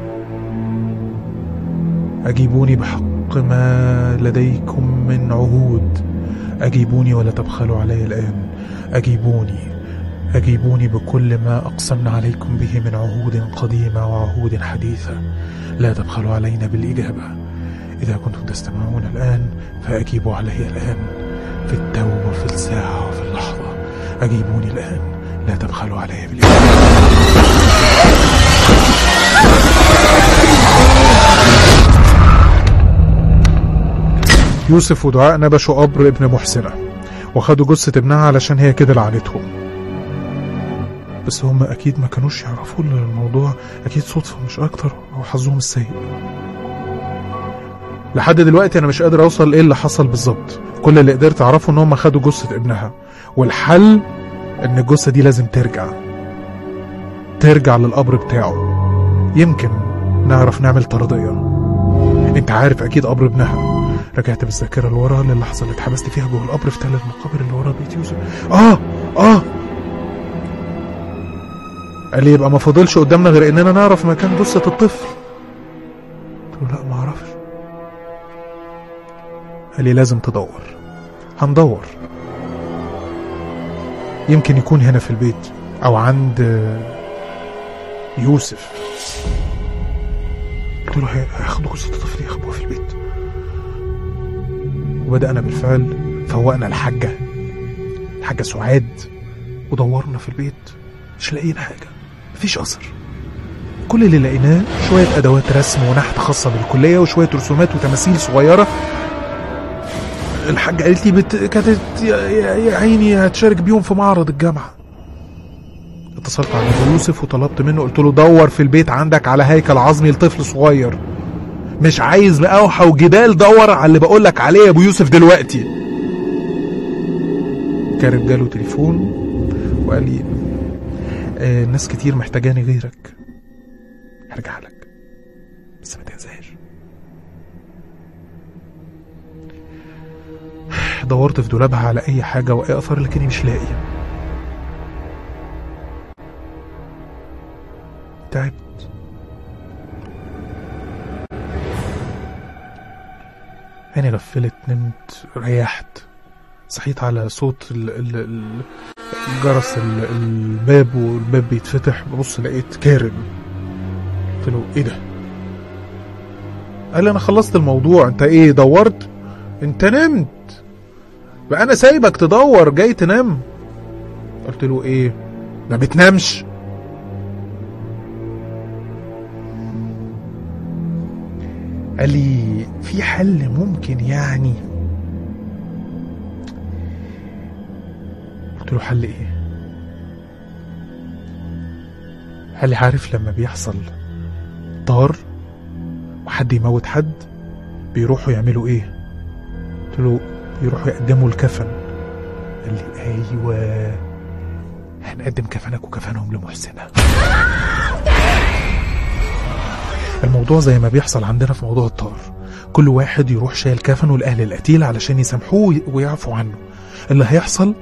أجيبوني بحق ما لديكم من عهود أجيبوني ولا تبخلوا علي الآن أجيبوني أجيبوني بكل ما أقسمنا عليكم به من عهود قديمة وعهود حديثة لا تبخلوا علينا بالإجابة إذا كنتم تستمعون الآن فأجيبوا علي الآن في التو وفي الساعة وفي اللحظة أجيبوني الآن لا تبخلوا علي بالإجابة يوسف ودعاء نبشوا قبر ابن محسنة وخدوا جثة ابنها علشان هي كده لعنتهم بس هم أكيد ما كانوش يعرفوا إن الموضوع أكيد صدفة مش أكتر أو حظهم السيء لحد دلوقتي أنا مش قادر أوصل إيه اللي حصل بالظبط كل اللي قدرت أعرفه إن هم خدوا جثة ابنها والحل إن الجثة دي لازم ترجع ترجع للقبر بتاعه يمكن نعرف نعمل طردية انت عارف اكيد قبر ابنها رجعت بالذاكرة لورا للحظة اللي اتحبست فيها جوه القبر في تل المقابر اللي ورا بيت يوسف اه اه قال لي يبقى ما فاضلش قدامنا غير اننا نعرف مكان جثة الطفل قلت له لا ما اعرفش قال لي لازم تدور هندور يمكن يكون هنا في البيت او عند يوسف قلت له هي- هياخدوا جثة الطفل يخبوها في البيت وبدأنا بالفعل فوقنا الحاجة الحاجة سعاد ودورنا في البيت مش لاقيين حاجة مفيش أثر كل اللي لقيناه شوية أدوات رسم ونحت خاصة بالكلية وشوية رسومات وتماثيل صغيرة الحاجة قالت لي بت... كانت يا يا- يا عيني هتشارك بيهم في معرض الجامعة اتصلت على ابو يوسف وطلبت منه قلت له دور في البيت عندك على هيكل عظمي لطفل صغير مش عايز مقاوحة وجبال دور على اللي بقول لك عليه يا ابو يوسف دلوقتي كارب جاله تليفون وقال لي آه ناس كتير محتاجاني غيرك هرجع لك بس ما تنساش دورت في دولابها على اي حاجة واي اثر لكني مش لاقي تعبت عيني غفلت نمت ريحت صحيت على صوت ال ال ال جرس ال الباب والباب بيتفتح ببص لقيت كارم قلت له ايه ده قال لي انا خلصت الموضوع انت ايه دورت انت نمت بقى انا سايبك تدور جاي تنام قلت له ايه ما بتنامش قال لي في حل ممكن يعني قلت له حل ايه قال لي عارف لما بيحصل طار وحد يموت حد بيروحوا يعملوا ايه قلت له بيروحوا يقدموا الكفن قال لي ايوه هنقدم كفنك وكفنهم لمحسنة الموضوع زي ما بيحصل عندنا في موضوع الطار كل واحد يروح شايل كفنه لأهل القتيل علشان يسامحوه ويعفوا عنه اللي هيحصل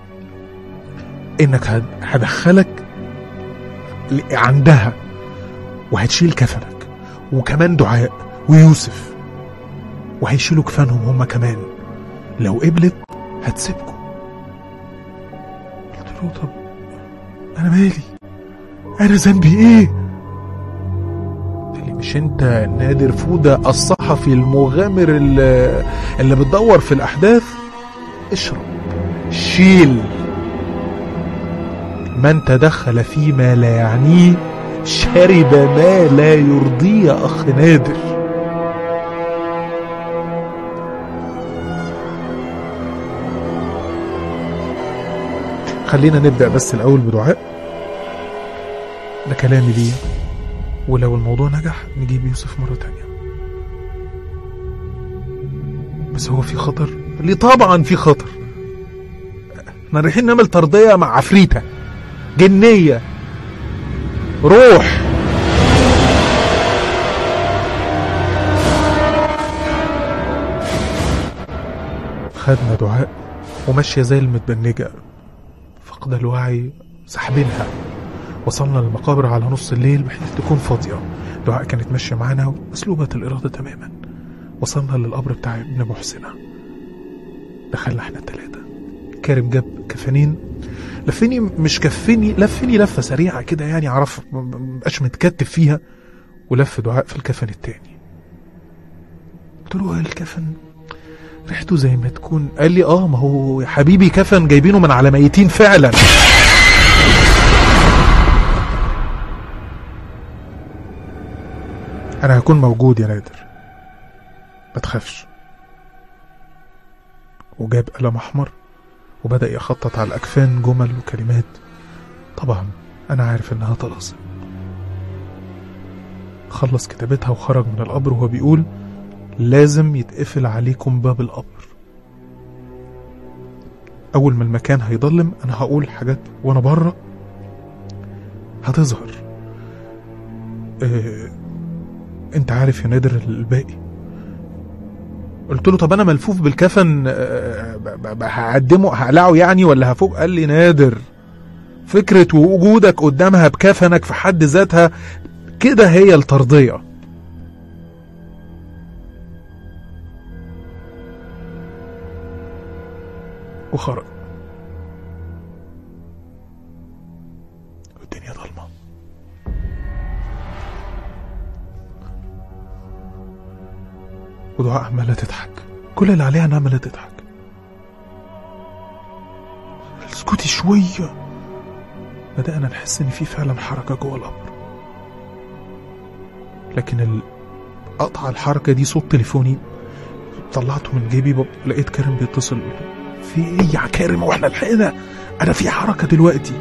انك هد- هدخلك ل- عندها وهتشيل كفنك وكمان دعاء ويوسف وهيشيلوا كفنهم هما كمان لو قبلت هتسيبكم قلت له طب انا مالي انا ذنبي ايه قال لي مش انت نادر فودة الصحفي المغامر اللي, اللي بتدور في الاحداث اشرب شيل من تدخل فيما لا يعنيه شرب ما لا يرضيه يا اخ نادر خلينا نبدأ بس الأول بدعاء ده كلامي ليه ولو الموضوع نجح نجيب يوسف مرة تانية بس هو في خطر ليه طبعا في خطر احنا رايحين نعمل ترضية مع عفريتة جنية روح خدنا دعاء وماشية زي المتبنجة فقد الوعي سحبينها وصلنا للمقابر على نص الليل بحيث تكون فاضية دعاء كانت ماشية معانا مسلوبة الإرادة تماما وصلنا للقبر بتاع ابن محسنة دخلنا احنا التلاتة كارم جاب كفنين لفني مش كفني لفني لفة سريعة كده يعني عرف م- م- مبقاش متكتف فيها ولف دعاء في الكفن التاني قلت له الكفن ريحته زي ما تكون قال لي اه ما هو يا حبيبي كفن جايبينه من على ميتين فعلا انا هكون موجود يا نادر ما تخافش وجاب قلم احمر وبدأ يخطط على الأكفان جمل وكلمات طبعا أنا عارف إنها طلاسم خلص كتابتها وخرج من القبر وهو بيقول لازم يتقفل عليكم باب القبر أول ما المكان هيضلم أنا هقول حاجات وأنا بره هتظهر اه أنت عارف يا نادر الباقي قلت له طب انا ملفوف بالكفن آه، ب- ب- ب- هقدمه هقلعه يعني ولا هفوق قال لي نادر فكرة وجودك قدامها بكفنك في حد ذاتها كده هي الترضية وخرج والدنيا ضلمة ودعاء عمالة تضحك كل اللي عليها انها عمالة تضحك اسكتي شوية بدأنا نحس إن في فعلا حركة جوه القبر لكن ال... قطع الحركة دي صوت تليفوني طلعته من جيبي بب... لقيت كارم بيتصل في ايه يا كارم واحنا لحقنا انا في حركة دلوقتي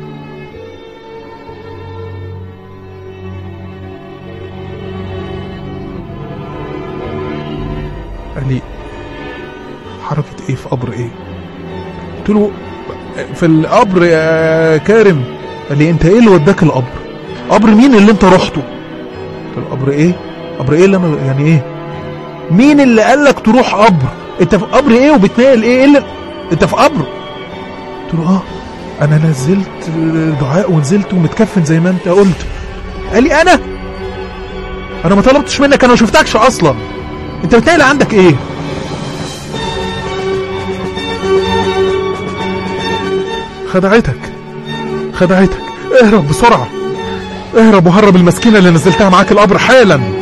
قال لي حركة ايه في قبر ايه قلت له في القبر يا كارم قال لي انت ايه اللي وداك القبر قبر مين اللي انت رحته قلت له قبر ايه قبر ايه اللي انا يعني ايه مين اللي قال لك تروح قبر انت في قبر ايه وبتنقل ايه, إيه اللي انت في قبر قلت له اه انا نزلت دعاء ونزلت ومتكفن زي ما انت قلت قال لي انا انا ما طلبتش منك انا ما شفتكش اصلا انت بتنقل عندك ايه خدعتك خدعتك اهرب بسرعة اهرب وهرب المسكينة اللي نزلتها معاك القبر حالا